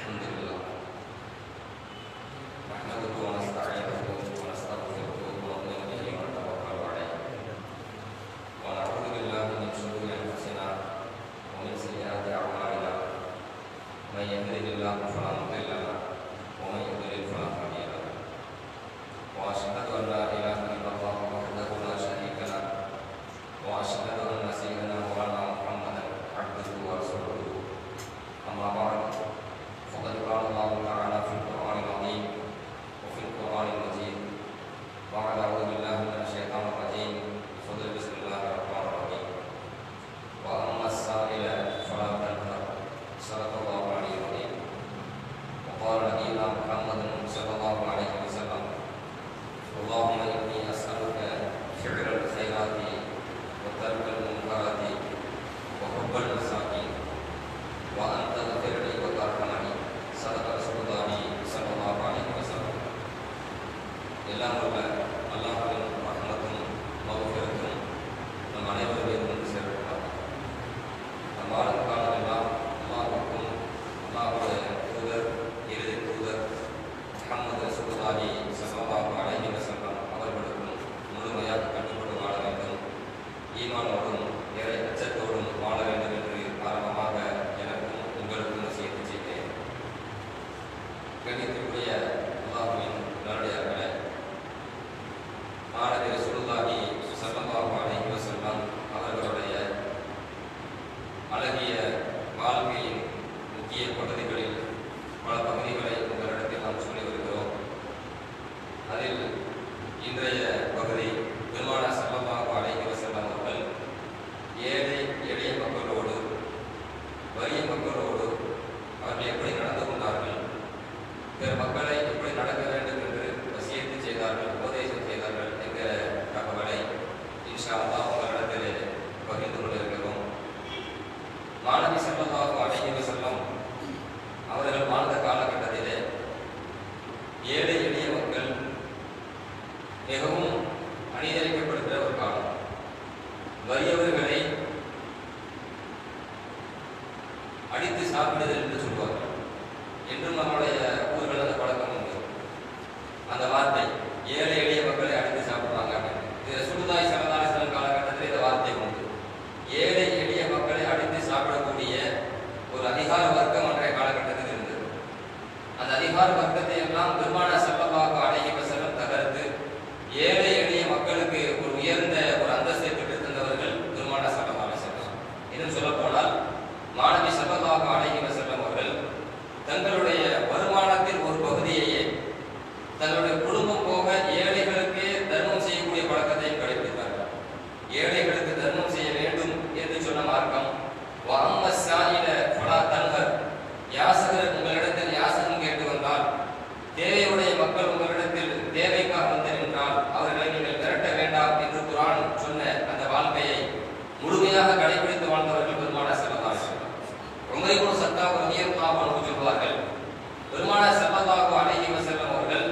الحمد لله نحمده ونستعينه ونستغفره ونؤمن به ونتوكل عليه ونعوذ بالله من شرور انفسنا ومن سيئات اعمالنا من يهده الله فلا مضل له ومن يضلل فلا هادي له واشهد ان لا اله الا الله وحده لا شريك له واشهد ان سيدنا مولانا محمدا عبده ورسوله اما بعد فقد قال الله تعالى في القران العظيم وفي القران المجيد بعد اعوذ بالله من الشيطان الرجيم بفضل بسم الله الرحمن الرحيم واما السائل فلا تنهر صدق الله العلي العظيم وقال نبينا محمد صلى الله عليه وسلم اللهم اني اسالك فعل الخيرات وترك المنكرات وحب المساكين وان تغفر لي وترحمني صدق رسول الله صلى الله عليه وسلم எல்லாம் உள்ள அல்லாஹ்வின் ரஹ்மத்தும் மகஃபிரத்தும் நம் அனைவரும் மீது வந்து சேரட்டும் நம் வாழும் காலமெல்லாம் அல்லாஹ்வுக்கும் அல்லாஹ்வுடைய தூதர் இறுதி தூதர் முஹம்மது ரசூலுல்லாஹி ஸல்லல்லாஹு அலைஹி வஸல்லம் அவர்களுக்கும் முழுமையாக கட்டுப்பட்டு வாழ வேண்டும் ஈமானோடும் இறை அச்சத்தோடும் வாழ வேண்டும் என்று ஆரம்பமாக எனக்கும் உங்களுக்கும் வசியத்து செய்தேன் கண்ணியத்திற்குரிய அல்லாஹ்வின் நல்லடியார்களே மாணவி ரசூலுல்லாஹி ஸல்லல்லாஹு அலைஹி வஸல்லம் அவர்களுடைய அழகிய வாழ்க்கையின் முக்கிய பகுதிகளில் பல பகுதிகளை உங்களிடத்தில் நாம் சொல்லி வருகிறோம் அதில் இன்றைய பகுதி பெருமான ஸல்லல்லாஹு அலைஹி வஸல்லம் அவர்கள் ஏழை எளிய மக்களோடு வறிய மக்களோடு அவர்கள் எப்படி நடந்து கொண்டார்கள் பிற மக்களை எப்படி நடக்க வேண்டும் என்று வசியத்து செய்தார்கள் உபதேசம் செய்தார்கள் என்கிற தகவலை இன்ஷா அல்லாஹ் உங்களிடத்தில் பகிர்ந்து கொண்டிருக்கிறோம் மாணவி ஸல்லல்லாஹு அலைஹி வஸல்லம் அவர்கள் வாழ்ந்த காலகட்டத்திலே ஏழை எளிய மக்கள் மிகவும் அநீதரிக்கப்படுகிற ஒரு காலம் வறியவர்களை அடித்து சாப்பிடுதல் என்று சொல்வார்கள் என்றும் நம்முடைய ஊர்கள் அந்த பழக்கம் உண்டு அந்த வார்த்தை ஏழை எளிய மக்களை அடித்து சாப்பிடுவாங்க அப்படின்னு. இது ரசூலுல்லாஹி ஸல்லல்லாஹு அலைஹி வஸல்லம் காலகட்டத்தில் இந்த வார்த்தை உண்டு ஏழை எளிய மக்களை அடித்து சாப்பிடக்கூடிய ஒரு அதிகார வர்க்கம் அன்றைய காலகட்டத்தில் இருந்தது அந்த அதிகார வர்க்கத்தை எல்லாம் பெருமான ஸல்லல்லாஹு அலைஹி வஸல்லம் தகர்த்து ஏழை எளிய மக்களுக்கு ஒரு உயர்ந்த ஒரு அந்தஸ்தை பெற்றுத் தந்தவர்கள் பெருமான ஸல்லல்லாஹு அலைஹி வஸல்லம் இன்னும் சொல்ல போனால் மாணவி ஸல்லல்லாஹு அலைஹி வஸல்லம் அவர்கள் தங்களுடைய வருமானத்தின் ஒரு பகுதியையே தங்களுடைய குடும்பம் போக ஏழைகளுக்கு தர்மம் செய்யக்கூடிய பழக்கத்தையும் கடைபிடித்தார்கள் ஏழைகளுக்கு தர்மம் செய்ய வேண்டும் என்று சொன்ன மார்க்கம் வாம்ம சாயில ஃபலா தன்ஹர் யாசகர் உங்களிடத்தில் யாசகம் கேட்டு வந்தால் தேவையுடைய மக்கள் உங்களிடத்தில் தேவைக்காக வந்து நின்றால் அவர்களை நீங்கள் திரட்ட வேண்டாம் என்று குரான் சொன்ன அந்த வாழ்க்கையை முழுமையாக கடைபிடித்து வாழ்ந்தவர்கள் பெருமான செல்லதார்கள் உமைகுண சத்தாவு ரவியல்லாஹு அன்ஹு சொல்வார்கள் பெருமான ஸல்லல்லாஹு அலைஹி வஸல்லம் அவர்கள்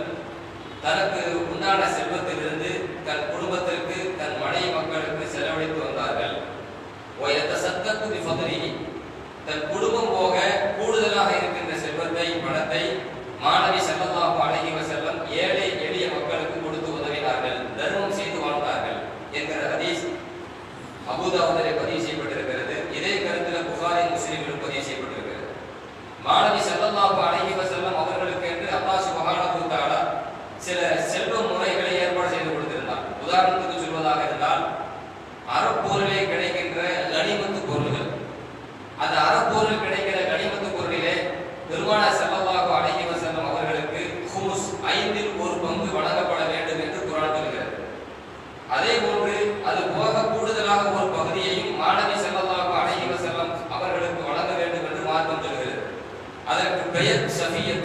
தனக்கு உண்டான செல்வத்திலிருந்து தன் குடும்பத்திற்கு தன் மனைவி மக்களுக்கு செலவழித்து வந்தார்கள் வயத்தசத்தக்கு பிஃபத்ரிஹி தன் குடும்பம் போக கூடுதலாக இருக்கின்ற செல்வத்தை பணத்தை மாணவி ஸல்லல்லாஹு அலைஹி வஸல்லம் ஏழை எளிய மக்களுக்கு கொடுத்து உதவினார்கள் தர்மம் செய்து வாழ்ந்தார்கள் என்கிற ஹதீஸ் அபூதாவுதிலே பதிவு செய்யப்பட்டிருக்கிறது இதே கருத்தில் புகாரி முஸ்லிமிலும் பதிவு செய்யப்பட்டிருக்கிறது மாணவி ஸல்லல்லாஹு அலைஹி வஸல்லம் அவர்களுக்கு என்று அல்லாஹ் சுப்ஹானஹு தஆலா சில செல்வ முறைகளை ஏற்பாடு செய்து கொடுத்திருந்தார் உதாரணத்துக்கு சொல்வதாக இருந்தால் அறப்போரிலே கிடைக்கின்ற கனிமத்து பொருள்கள் அந்த அறப்போரில் கிடைக்கிற கனிமத்து பொருளிலே பெருமான ஸல்லல்லாஹு அலைஹி வஸல்லம் அவர்களுக்கு ஹுமுஸ் ஐந்தில் ஒரு பங்கு வழங்கப்பட வேண்டும் என்று குர்ஆன் சொல்கிறது அதே போன்று அது போக கூடுதலாக ஒரு பகுதியையும் மாணவி ஸல்லல்லாஹு அலைஹி வஸல்லம் அவர்களுக்கு வழங்க வேண்டும் என்று மார்க்கம் சொல்கிறது அதற்கு பெயர் சஃபியத்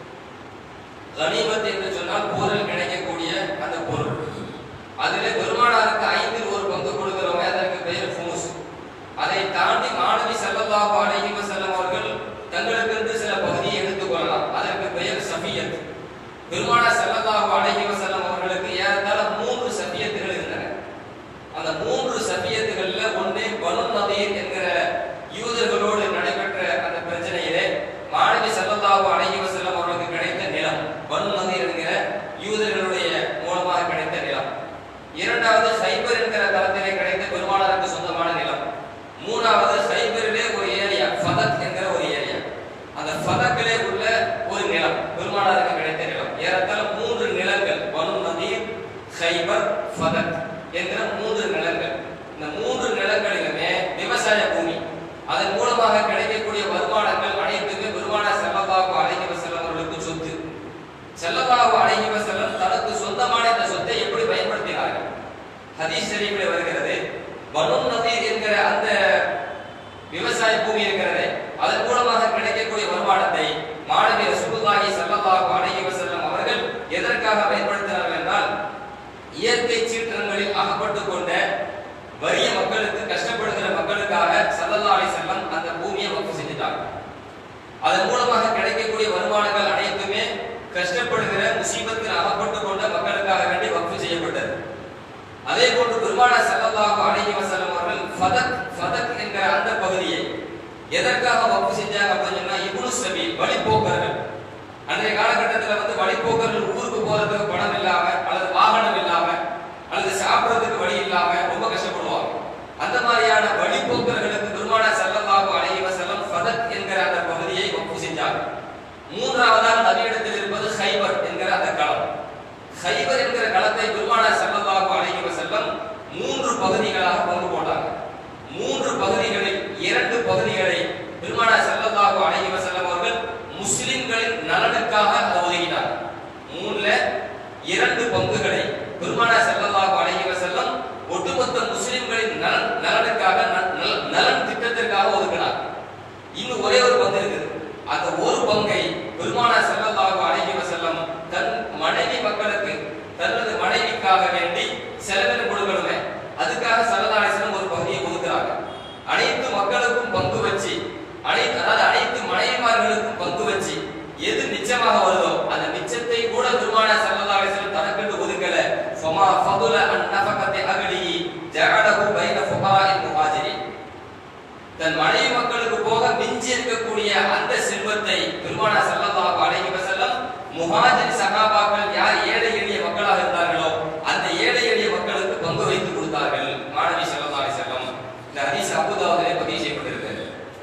கனிமத் என்று சொன்னால் போரில் கிடைக்கக்கூடிய அந்த பொருள் அதிலே பெருமானாருக்கு ஐந்தில் ஒரு பங்கு கொடுக்கிறவங்க அதற்கு பெயர் ஃபூஸ் அதை தாண்டி மாணவி ஸல்லல்லாஹு அலைஹி வஸல்லம் அவர்கள் தங்களுக்கென்று சில பகுதியை எடுத்துக் கொள்ளலாம் அதற்கு பெயர் சஃபியத் பெருமானா ஸல்லல்லாஹு அலைஹி வஸல்லம் அவர்களுக்கு ஏறத்தாழ மூன்று சஃபியத்துகள் இருந்தன அந்த மூன்று சஃபியத்துகள்ல ஒன்று பனு நதீர் என்கிற யூதர்களோடு நடைபெற்ற அந்த பிரச்சனையிலே மாணவி ஸல்லல்லாஹு ஹதீஸ் ஷரீஃபில் வருகிறது பனு நதீர் என்கிற அந்த விவசாய பூமி இருக்கிறது அதன் மூலமாக கிடைக்கக்கூடிய வருமானத்தை மாணவி ரசூலுல்லாஹி ஸல்லல்லாஹு அலைஹி வஸல்லம் அவர்கள் எதற்காக பயன்படுத்தினார்கள் என்றால் இயற்கை சீற்றங்களில் அகப்பட்டுக் கொண்ட வறிய மக்களுக்கு கஷ்டப்படுகிற மக்களுக்காக ஸல்லல்லாஹு அலைஹி வஸல்லம் அந்த பூமியை வக்ஃப் செஞ்சிட்டாங்க அதன் மூலமாக கிடைக்கக்கூடிய வருமானங்கள் அனைத்துமே கஷ்டப்படுகிற முசீபத்தில் அகப்பட்டுக் கொண்ட மக்களுக்காக வேண்டி வக்ஃப் செய்யப்பட்டது அதே போன்று பெருமானா ஸல்லல்லாஹு அலைஹி வஸல்லம் அவர்கள் ஃபதக் ஃபதக் என்கிற அந்த பகுதியை எதற்காக வக்ஃப் செஞ்சாங்க அப்படின்னு சொன்னா இப்னு சபீல் வழிபோக்கர்கள் அன்றைய காலகட்டத்தில் வந்து வழிபோக்கர்கள் ஊருக்கு போறதுக்கு பணம் இல்லாம அல்லது வாகனம் இல்லாம அல்லது சாப்பிடுறதுக்கு வழி இல்லாம ரொம்ப கஷ்டப்படுவாங்க அந்த மாதிரியான வழிபோக்கர்களுக்கு பெருமானா ஸல்லல்லாஹு அலைஹி வஸல்லம் ஃபதக் என்கிற அந்த பகுதியை வக்ஃப் செஞ்சாங்க மூன்றாவதாக நபியிடத்தில் இருப்பது ஹைபர் என்கிற அந்த களம் ஹைபர் என்கிற களத்தை பெருமானா ஸல்லல்லாஹு அலைஹி வஸல்லம் மூன்று பகுதிகளாக பங்கு போட்டாங்க மூன்று பகுதிகளில் இரண்டு பகுதிகளை பெருமானா ஸல்லல்லாஹு அலைஹி வஸல்லம் அவர்கள் முஸ்லிம்களின் நலனுக்காக அதை ஒதுக்கினார் மூணுல இரண்டு பங்குகளை பெருமானா ஸல்லல்லாஹு அலைஹி வஸல்லம் ஒட்டுமொத்த முஸ்லிம்களின் நலன் நலனுக்காக ந- நல- நலன் திட்டத்திற்காக ஒதுக்கினார் இன்னும் ஒரே ஒரு பங்கு இருக்குது அந்த ஒரு பங்கை பெருமானா ஸல்லல்லாஹு அலைஹி வஸல்லம் தன் மனைவி மக்களுக்கு தனது மனைவிக்காக வேண்டி செலவினம் கொடுக்கணுமே அதுக்காக ஸல்லல்லாஹு அலைஹி வஸல்லம் ஒரு பகுதியை ஒதுக்குறாங்க அனைத்து மக்களுக்கும் பங்கு வச்சு அனைத்து அதாவது அனைத்து மனைவிமார்களுக்கும் பங்கு வச்சு எது மிச்சமாக வருதோ அந்த மிச்சத்தை கூட பெருமானா ஸல்லல்லாஹு அலைஹி வஸல்லம் தனக்கென்று ஒதுக்கல ஃபமா ஃபதுல அன் நஃபகத்தி அஹ்லிஹி ஜஅலஹு பைன ஃபுகராஇல் முஹாஜிரின் தன் மனைவி மக்களுக்கு போக மிஞ்சி இருக்கக்கூடிய அந்த செல்வத்தை பெருமானா ஸல்லல்லாஹு அலைஹி வஸல்லம் முஹாஜிர் சஹாபாக்கள் யார் ஏழை எளிய மக்களாக இருந்தார்களோ அந்த ஏழை எளிய மக்களுக்கு பங்கு வைத்து கொடுத்தார்கள் மாணவி ஸல்லல்லாஹு அலைஹி வஸல்லம் இந்த ஹதீஸ் அபூதாவுதிலே பதிவு செய்யப்பட்டிருக்கிறது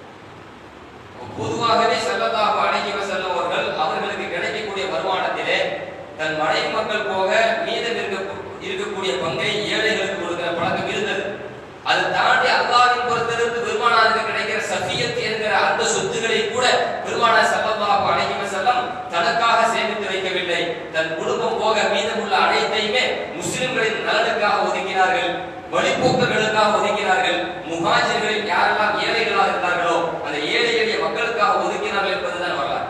பொதுவாகவே ஸல்லல்லாஹு அலைஹி வஸல்லம் அவர்கள் அவர்களுக்கு கிடைக்கக்கூடிய வருமானத்திலே தன் மனைவி மக்கள் போக மீதம் இருக்க இருக்கக்கூடிய பங்கை ஏழைகளுக்கு கொடுக்கிற பழக்கம் இருந்தது அதை தாண்டி அல்லாஹ்வின் புறத்திலிருந்து பெருமானாருக்கு கிடைக்கிற சஃபியத் என்கிற அந்த சொத்துக்களை கூட பெருமானார் ஸல்லல்லாஹு அலைஹி வஸல்லம் தனக்காக சேமித்து வைக்கவில்லை தன் குடும்பம் போக மீதமுள்ள அனைத்தையுமே முஸ்லிம்களின் நலனுக்காக ஒதுக்கினார்கள் வழிபோக்கர்களுக்காக ஒதுக்கினார்கள் முஹாஜிர்களில் யாரெல்லாம் ஏழைகளாக இருந்தார்களோ அந்த ஏழை எளிய மக்களுக்காக ஒதுக்கினார்கள் என்பதுதான் வரலாறு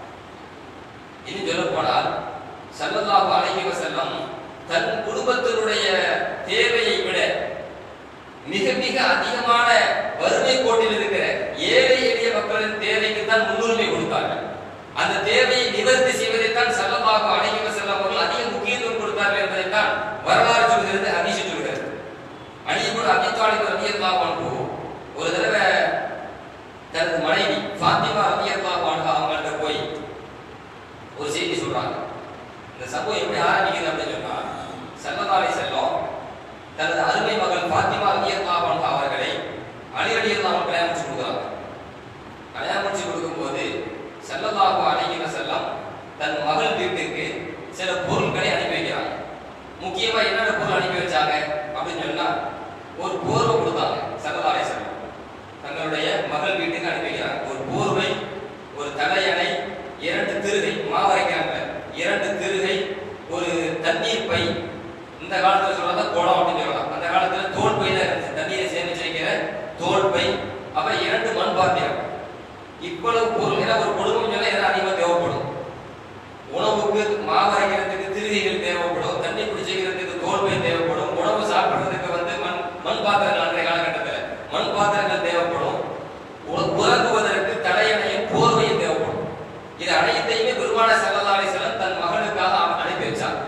இன்னும் சொல்ல போனால் ஸல்லல்லாஹு அலைஹி வஸல்லம் தன் குடும்பத்தினுடைய தேவையை விட மிக மிக அதிகமான வறுமை கோட்டில் இருக்கிற ஏழை எளிய மக்களின் தேவைக்கு தான் முன்னுரிமை கொடுத்தார்கள் அந்த தேவையை நிவர்த்தி செய்வதைத்தான் ஸல்லல்லாஹு அலைஹி வஸல்லம் அவர்கள் அதிக முக்கியத்துவம் கொடுத்தார்கள் என்பதைத்தான் வரலாறு சொல்கிறது ஹதீஸ் சொல்கிறது அலி இப்னு அபி தாலிப் ரலியல்லாஹு அன்ஹு ஒரு தடவை தனது மனைவி ஃபாத்திமா ரலியல்லாஹு அன்ஹா அவங்கள்ட்ட போய் ஒரு செய்தி சொல்றாங்க இந்த சம்பவம் எப்படி ஆரம்பிக்குது அப்படின்னு சொன்னா ஸல்லல்லாஹு அலைஹி வஸல்லம் தனது அருமை மகள் ஃபாத்திமா ரலியல்லாஹு அன்ஹா அவர்களை அலி ரலியல்லாஹு அன்ஹு கல்யாணம் முடிச்சு கொடுக்குறாங்க கல்யாணம் முடிச்சு கொடுக்கும்போது ஸல்லல்லாஹு அலைஹி வஸல்லம் தன் மகள் வீட்டுக்கு சில பொருட்களை அனுப்பி வைக்கிறாங்க முக்கியமா என்னென்ன பொருள் அனுப்பி வச்சாங்க அப்படின்னு சொன்னா ஒரு போர்வை கொடுத்தாங்க ஸல்லல்லாஹு அலைஹி வஸல்லம் தங்களுடைய மகள் வீட்டுக்கு அனுப்பி வைக்கிறாங்க ஒரு போர்வை ஒரு தலையணை இரண்டு திருகை மாவரைக்கிறாங்க இரண்டு திருகை ஒரு தண்ணீர் பை இந்த காலத்துல சொல்றதா குடம் அப்படின்னு சொல்லலாம் அந்த காலத்துல தோல் பை தான் இருந்துச்சு தண்ணீரை சேமிச்சு வைக்கிற தோல் பை அப்புறம் இரண்டு மண் பாத்திரம் இவ்வளவு பொருள் ஏன்னா ஒரு குடும்பம் சொன்னா எதாவது அதிகமா தேவைப்படும் உணவுக்கு மாவு அரைக்கிறதுக்கு திருகைகள் தேவைப்படும் தண்ணி பிடிச்சிக்கிறதுக்கு தோல் பை தேவைப்படும் உணவு சாப்பிடுறதுக்கு வந்து மண் மண் பாத்திரங்கள் அன்றைய காலகட்டத்தில் மண் பாத்திரங்கள் தேவைப்படும் உ- உறங்குவதற்கு தலையணையும் போர்வையும் தேவைப்படும் இது அனைத்தையுமே பெருமான ஸல்லல்லாஹு அலைஹி வஸல்லம் தன் மகனுக்காக அவ- அனுப்பி வச்சாங்க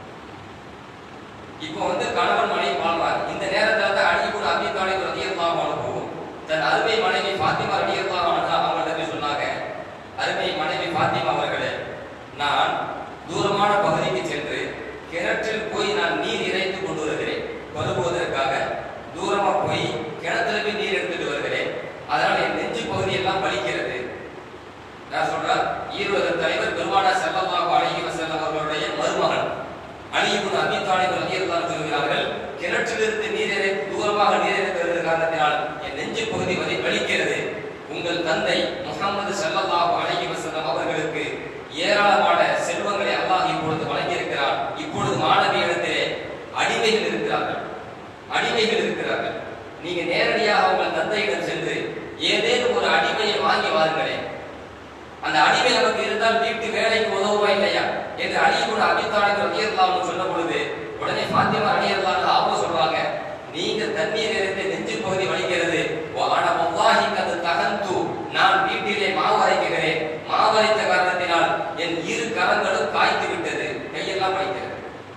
இப்போ வந்து கணவன் மனைவி வாழ்வார் இந்த நேரத்துல தான் அலி இப்னு அபி தாலிப் ரலியல்லாஹு அன்ஹு தன் அருமை மனைவி ஃபாத்திமா ரலியல்லாஹு அன்ஹா அவங்கள்ட்ட போய் சொன்னாங்க அருமை மனைவி ஃபாத்திமா அவர்களே நான் தூரமான பகுதிக்கு சென்று கிணற்றில் போய் நான் நீர் இறைத்து கொண்டு வருகிறேன் பருகுவதற்காக தூரமா போய் கிணத்துல போய் நீர் எடுத்துட்டு வருகிறேன் அதனால என் நெஞ்சு பகுதி எல்லாம் வலிக்கிறது நான் சொல்றேன் ஈரோடு தலைவர் பெருமானா ஸல்லல்லாஹு அலைஹி வஸல்லம் அவர்களுடைய மருமகன் அலி இப்னு அபி தாலிப் ரலியல்லாஹு சொல்கிறார்கள் கிணற்றிலிருந்து நீரை தூரமாக நீரை வருகிற காரணத்தினால் என் நெஞ்சு பகுதி வலி வலிக்கிறது உங்கள் தந்தை முகமது ஸல்லல்லாஹு அலைஹி வஸல்லம் அவர்களுக்கு ஏராளமான செல்வங்களை அல்லாஹ் இப்பொழுது வழங்கியிருக்கிறார் இப்பொழுது மாணவியிடத்திலே அடிமைகள் இருக்கிறார்கள் அடிமைகள் இருக்கிறார்கள் நீங்க நேரடியாக உங்கள் தந்தையிடம் சென்று ஏதேனும் ஒரு அடிமையை வாங்கி வாருங்களேன் அந்த அடிமை நமக்கு இருந்தால் வீட்டு வேலைக்கு உதவுமா இல்லையா என்று அலி கூட அபித்தாளுக்கு ரதியல்லான்னு சொன்ன பொழுது உடனே ஃபாத்திமா ரதியல்லான்னு அவங்க சொல்றாங்க நீங்க தண்ணீர் இருந்து நெஞ்சு பகுதி வலிக்கிறது ஆனா வல்லாஹி கது தகந்து நான் வீட்டிலே மாவு அரைக்கிறேன் மாவு அரைத்த காரணத்தினால் என் இரு கரங்களும் காய்த்து விட்டது கையெல்லாம் வலிக்கிறது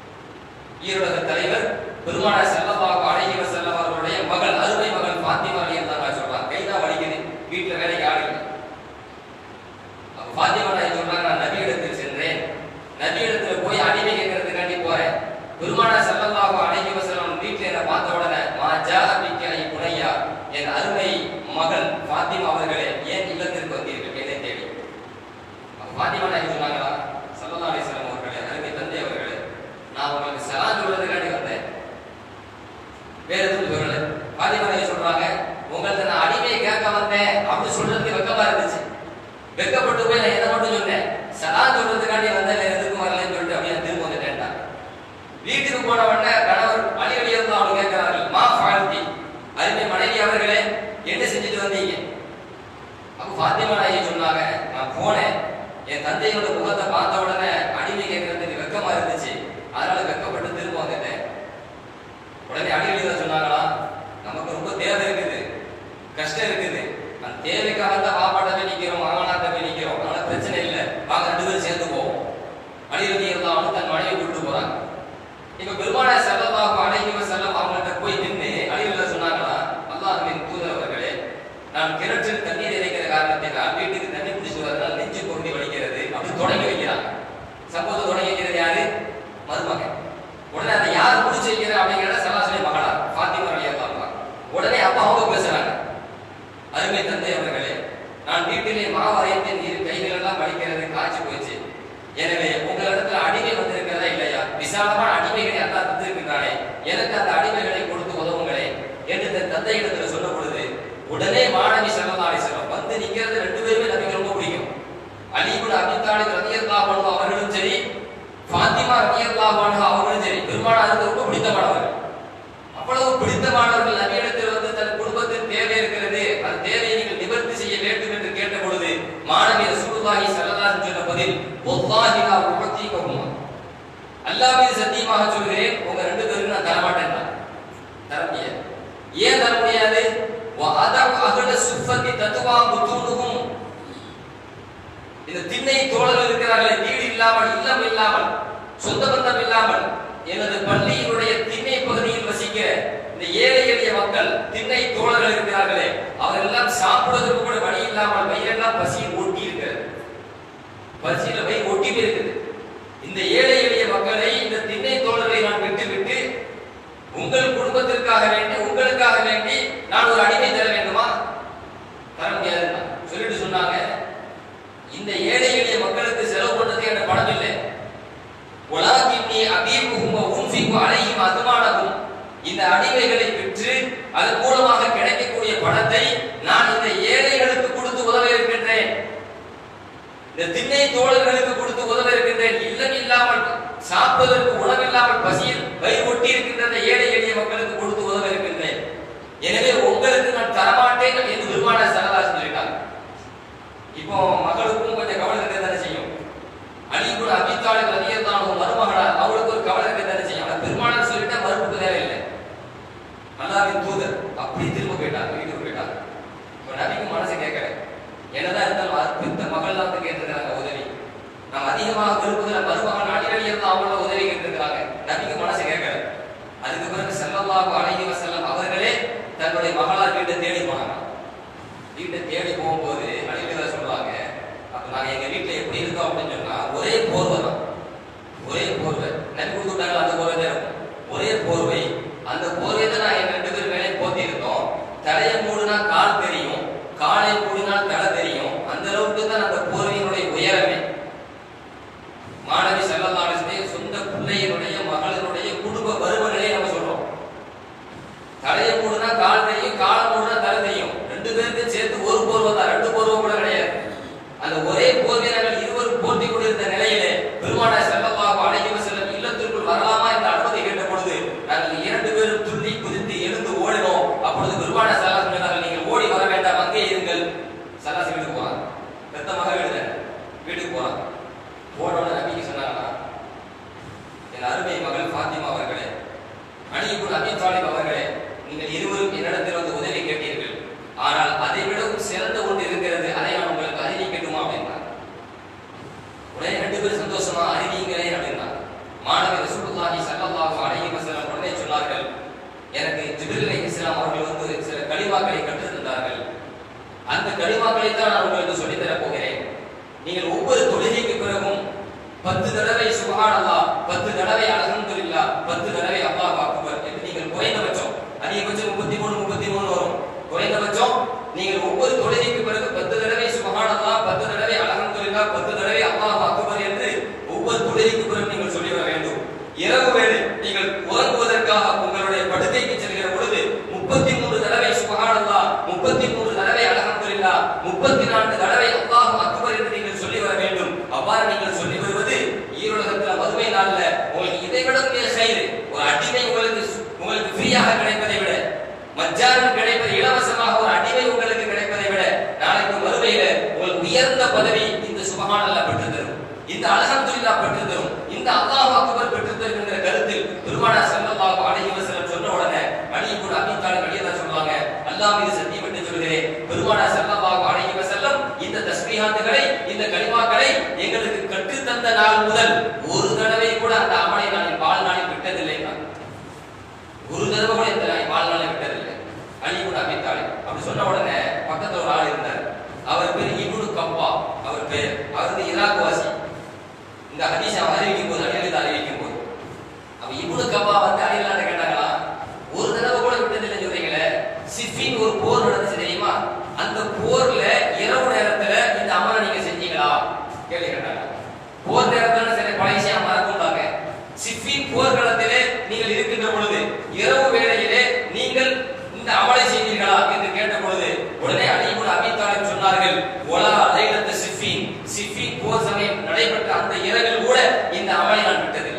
ஈரோட தலைவர் பெருமான செல்லமாக அழகிய செல்லம் அவர்களுடைய மகள் அருமை மகள் பாத்திமா இருந்தாங்க சொல்றாங்க கைதான் வலிக்குது வீட்டுல வேலைக்கு ஆள் இல்லை அப்ப பாத்திமா நாய் சொல்றாங்க நான் நபி இடத்தில் சென்றேன் நபி இடத்துல போய் அடிமை கேட்கறதுக்காண்டி போறேன் பெருமான செல்லமாக அழகிய செல்லம் வீட்டுல என்ன பார்த்த உடனே மா ஜா அபிக்கை புனையா என் அருமை மகள் பாத்திமா அவர்களே ஏன் இல்லத்திற்கு வந்தீர்கள் என்னை தேடி அப்ப பாத்திமா நாய் சொன்னாங்களா சல்லல்லா அலிஸ்லாம் அவர்களே அருமை தந்தை அவர்களே நான் உங்களுக்கு சலாம் சொல்றதுக்காண்டி வந்தேன் வேற எதுவும் சொல்லல பாத்திமா நாய் சொல்றாங்க உங்கள்ட்ட நான் அடிமையை கேட்க வந்தேன் அப்படின்னு சொல்றதுக்கு வெக்கமா இருந்துச்சு வெக்கப்பட்டு போய் நான் எதை மட்டும் சொன்னேன் சலாம் சொல்றதுக்காண்டி வந்தேன் வேற எதுக்கும் வரலன்னு சொல்லிட்டு அப்படியே திரும்ப வந்துட்டேன்டா வீட்டுக்கு போன உடனே கணவர் அலி அலியர்தான் அவங்க கேட்கிறார்கள் மா ஃபால்தி அருமை மனைவி அவர்களே என்ன செஞ்சுட்டு வந்தீங்க அப்ப பாத்திமா நாயகி சொன்னாங்க நான் போனேன் என் தந்தையோட முகத்தை பார்த்த உடனே அடிமை கேட்கறதுக்கு வெக்கமா இருந்துச்சு அதனால வெக்கப்பட்டு திரும்ப வந்துட்டேன் உடனே அடிக்கடி சொன்னாங்களா நமக்கு ரொம்ப தேவை இருக்குது கஷ்டம் இருக்குது அந்த தேவைக்காக தான் பாப்பாட்ட போய் நிக்கிறோம் மாமனாட்ட போய் நிக்கிறோம் அதனால பிரச்சனை இல்லை வாங்க ரெண்டு பேரும் சேர்ந்து போவோம் அடிக்கடி இருந்தாலும் தன் மனைவி கூட்டு போறாங்க இப்ப பெருமான செல்லமாக அடைகிற செல்லம் அவங்கள்ட்ட போய் நின்று அடிவில் சொன்னாங்களா அல்லாஹ்வின் தூதர் அவர்களே நான் கிணற்றில் தண்ணீர் இறைக்கிற காரணத்தினால் வீட்டுக்கு தண்ணி குடிச்சு வரதுனால நெஞ்சு பகுதி வலிக்கிறது அப்படி தொடங்கி வைக்கிறாங்க சம்பவத்தை தொடங்கி வைக்கிறது யாரு மருமகன் உடனே அதை யார் முடிச்சு வைக்கிற அப்படிங்கிறத சராசரி மகளா பாத்திமா அலியா உடனே அப்பா அவங்க பேசுறாங்க அருமை தந்தை அவர்களே நான் வீட்டிலே மாவு அரைத்தேன் இரு கைகள் எல்லாம் வலிக்கிறது காய்ச்சி போச்சு எனவே உங்களிடத்துல அடிமை வந்திருக்கிறதா இல்லையா விசாலமான அடிமைகளை அல்லா தந்திருக்கிறானே எனக்கு அந்த அடிமைகளை கொடுத்து உதவுங்களே என்று தன் தந்தையிடத்துல சொன்ன பொழுது உடனே மாணவி செல்லதாரி செல்லம் வந்து நிக்கிறது ரெண்டு பேருமே நபிக்கு ரொம்ப பிடிக்கும் அலிபுல் அபித்தாலிப் ரதியல்லாஹு அன்ஹு அவர்களும் சரி ஃபாத்திமா ரதியல்லாஹு அன்ஹா அவர்களும் சரி பெருமானாருக்கு ரொம்ப பிடித்தமானவர்கள் அவ்வளவு பிடித்தமானவர்கள் நபியிடத்தில் வந்து தன் குடும்பத்தின் தேவை இருக்கிறது அந்த தேவையை நீங்கள் நிவர்த்தி செய்ய வேண்டும் என்று கேட்ட பொழுது மாணவி ரசூலுல்லாஹி ஸல்லல்லாஹு அலைஹி சொன்ன பதில் வல்லாஹி லா உஅத்தீகஹுமா அல்லாஹ் மீது சத்தியமாக சொல்கிறேன் உங்க ரெண்டு பேருக்கு நான் தர மாட்டேன் தர முடியாது ஏன் தர முடியாது வஅதம் அகல சுஃபத்தி தத்துவா புத்தூனுகும் இந்த திண்ணை தோழர்கள் இருக்கிறார்களே வீடு இல்லாமல் இல்லம் இல்லாமல் சொந்த பந்தம் இல்லாமல் எனது பள்ளியினுடைய திண்ணை பகுதியில் வசிக்கிற இந்த ஏழை எளிய மக்கள் திண்ணை தோழர்கள் இருக்கிறார்களே அவர்கள் எல்லாம் சாப்பிடுவதற்கு கூட வழி இல்லாமல் வயிறெல்லாம் பசியில் ஒட்டி இருக்கிறது பசியில வயிறு ஒட்டி இருக்குது இந்த ஏழை எளிய மக்களை இந்த திண்ணை தோழர்களை நான் விட்டுவிட்டு உங்கள் குடும்பத்திற்காக வேண்டி உங்களுக்காக வேண்டி நான் ஒரு அடிமை தர வேண்டுமா தர முடியாது சொல்லிட்டு சொன்னாங்க இந்த ஏழை எளிய மக்களுக்கு செலவு பண்றதுக்கு என்ன பணம் இல்லை உலாகின்னி அபீபுகும் உன்ஃபிகு அலைஹிம் அதுமானகும் இந்த அடிமைகளை விற்று அதன் மூலமாக கிடைக்கக்கூடிய பணத்தை நான் இந்த ஏழைகளுக்கு கொடுத்து உதவ இருக்கின்றேன் இந்த திண்ணை தோழர்களுக்கு கொடுத்து உதவ இருக்கின்றேன் இல்லம் இல்லாமல் சாப்பிடுவதற்கு உணவில்லாமல் பசியில் வயிறு ஒட்டி இருக்கின்ற அந்த ஏழை எளிய மக்களுக்கு கொடுத்து உதவ இருக்கின்றேன் எனவே உங்களுக்கு நான் தரமாட்டேன் என்று விருமான சரதாசன் சொல்லிட்டாங்க இப்போ மகளுக்கும் கொஞ்சம் கவலை இருக்க தானே செய்யும் அலி கூட அபித்தாளுக்கு ரதியத்தானும் மருமகளா அவளுக்கு ஒரு கவலை இருக்க தானே செய்யும் ஆனா பெருமானார் சொல்லிட்டா மறுப்புக்கு வேலை இல்லை அல்லாவின் தூதர் அப்படி திரும்ப போயிட்டாங்க வீட்டுக்கு போயிட்டாங்க இப்போ நபிக்கு மனசு கேட்கல என்னதான் இருந்தாலும் அது பெத்த மகள் தான் வந்து கேட்டிருக்கிறாங்க உதவி நாம் அதிகமாக விரும்புகிற மருமகன் அடிக்கடி இருந்து அவங்கள உதவி கேட்டிருக்கிறாங்க நபிக்கு மனசு கேட்கல அதுக்கு பிறகு செல்லல்லாஹு அலைஹி வஸல்லம் அவர்களே தன்னுடைய மகளார் வீட்டை தேடி போனாங்க வீட்டை தேடி போகும்போது அடிக்கடி சொல்றாங்க அப்ப நாங்க எங்க வீட்டுல எப்படி இருக்கோம் அப்படின்னு சொன்னா ஒரே போர்வை தான் ஒரே போர்வை நபி கொடுத்துட்டாங்க அந்த போர்வை தான் இருக்கும் ஒரே போர்வை அந்த போர்வை தான் நாங்க ரெண்டு பேரும் மேலே போத்தி இருந்தோம் தலையை மூடுனா கால் தெரியும் காலை மூடினா தலை தெரியும் அந்த அளவுக்கு தான் அந்த போர்வையினுடைய உயரமே மாணவி வீட்டுக்கு போறாங்க போனோட நபிக்கு சொன்னாங்களா என் அருமை மகள் ஃபாத்திமா அவர்களே அலிபுல் அபி தாலிப் அவர்களே நீங்கள் இருவரும் என்னிடத்தில் வந்து உதவி கேட்டீர்கள் ஆனால் அதை விடவும் சிறந்த ஒன்று இருக்கிறது அதை நான் உங்களுக்கு அறிவிக்கட்டுமா அப்படின்னார் உடனே ரெண்டு பேரும் சந்தோஷமா அறிவிங்களே அப்படின்னார் மாணவி ரசூலுல்லாஹி ஸல்லல்லாஹு அலைஹி வஸல்லம் உடனே சொன்னார்கள் எனக்கு ஜிப்ரீல் அலைஹிஸ்ஸலாம் அவர்கள் வந்து சில கலிமாக்களை கற்றுத் தந்தார்கள் அந்த கலிமாக்களை தான் நான் உங்களுக்கு சொல்லித் தரப் போகிறேன் நீங்கள் ஒவ்வொரு தொழுகைக்கு பிறகும் பத்து தடவை சுபஹானல்லாஹ் பத்து தடவை அல்ஹம்துலில்லாஹ் பத்து தடவை அல்லாஹ் அக்பர் என்று நீங்கள் குறைந்தபட்சம் அதிகபட்சம் முப்பத்தி மூணு முப்பத்தி மூணு வரும் குறைந்தபட்சம் நீங்கள் ஒவ்வொரு தொழுகைக்கு பிறகு பத்து தடவை சுபஹானல்லாஹ் பத்து தடவை அல்ஹம்துலில்லாஹ் பத்து தடவை அல்லாஹ் அக்பர் என்று ஒவ்வொரு தொழுகைக்கு பிறகு நீங்கள் சொல்லி வர வேண்டும் இரவு வேளை நீங்கள் உறங்குவதற்காக உங்களுடைய படுக்கைக்கு செல்கிற பொழுது முப்பத்தி மூன்று தடவை சுபஹானல்லாஹ் முப்பத்தி மூன்று தடவை அல்ஹம்துலில்லாஹ் முப்பத்தி நான்கு தடவை அல்லாஹ் அக்பர் என்று நீங்கள் சொல்லி வர வேண்டும் அவ்வாறு நீங்கள் சொல்லி வருவது ஈரோலகத்துல மதுமை நாள்ல உங்களுக்கு இதை விட மிக கயிறு ஒரு அடிமை உங்களுக்கு உங்களுக்கு ஃப்ரீயாக கிடைப்பதை விட மஜ்ஜானம் கிடைப்பது இலவசமாக ஒரு அடிமை உங்களுக்கு கிடைப்பதை விட நாளைக்கு மறுமையில உங்களுக்கு உயர்ந்த பதவி இந்த சுபஹானல்லாஹ் பெற்று தரும் இந்த அல்ஹம்துலில்லாஹ் பெற்று தரும் இந்த அல்லாஹ் அக்பர் பெற்று தருகின்ற கருத்தில் பெருமானார் ஸல்லல்லாஹு அலைஹி வஸல்லம் சொன்ன உடனே அலி இப்னு அபீ தாலிப் அலியல்லாஹ் சொல்றாங்க அல்லாஹ் மீது சத்தியம் பண்ணி சொல்கிறேன் பெருமானார் ஸல்லல்லாஹு அலைஹி வஸல்லம் இந்த தஸ்பீஹாத்துகளை இந்த கலிமாக்களை எங்களுக்கு கற்றுத் தந்த நாள் முதல் ஒரு தடவை கூட அந்த அமலை நான் என் வாழ்நாளில் விட்டதில்லை நான் ஒரு தடவை கூட இந்த நான் என் வாழ்நாளில் விட்டதில்லை அலி இப்னு அபீ தாலிப் அப்படி சொன்ன உடனே பக்கத்துல ஒரு ஆள் இருந்தார் அவர் பேர் இப்னு கப்பா அவர் பேர் அவர் வந்து ஈராக் வாசி இந்த ஹதீஸ் அவன் அறிவிக்கும் போது அலியலிதா அறிவிக்கும் போது அவ இப்னு கப்பா வந்து அலியலாட்ட கேட்டாங்களா ஒரு தடவை கூட விட்டதில்லைன்னு சொல்றீங்களே சிஃபின் ஒரு போர் நடந்துச்சு தெரியுமா அந்த போர்ல இரவு நேரத்துல இந்த அமலை நீங்க செஞ்சீங்களா கேள்வி கேட்டாங்க போர் நேரத்துல சில பழைய விஷயம் மறக்கும்பாங்க சிஃபின் போர்க்களத்திலே நீங்கள் இருக்கின்ற பொழுது இரவு வேளையிலே நீங்கள் இந்த அமலை செய்தீர்களா என்று கேட்ட பொழுது உடனே அலிபுல் அபித்தாலிப் சொன்னார்கள் ஒலா லைலத்து சிஃபின் சிஃபின் போர் சமயம் நடைபெற்ற அந்த இரவில் கூட இந்த அமலை நான் விட்டதில்லை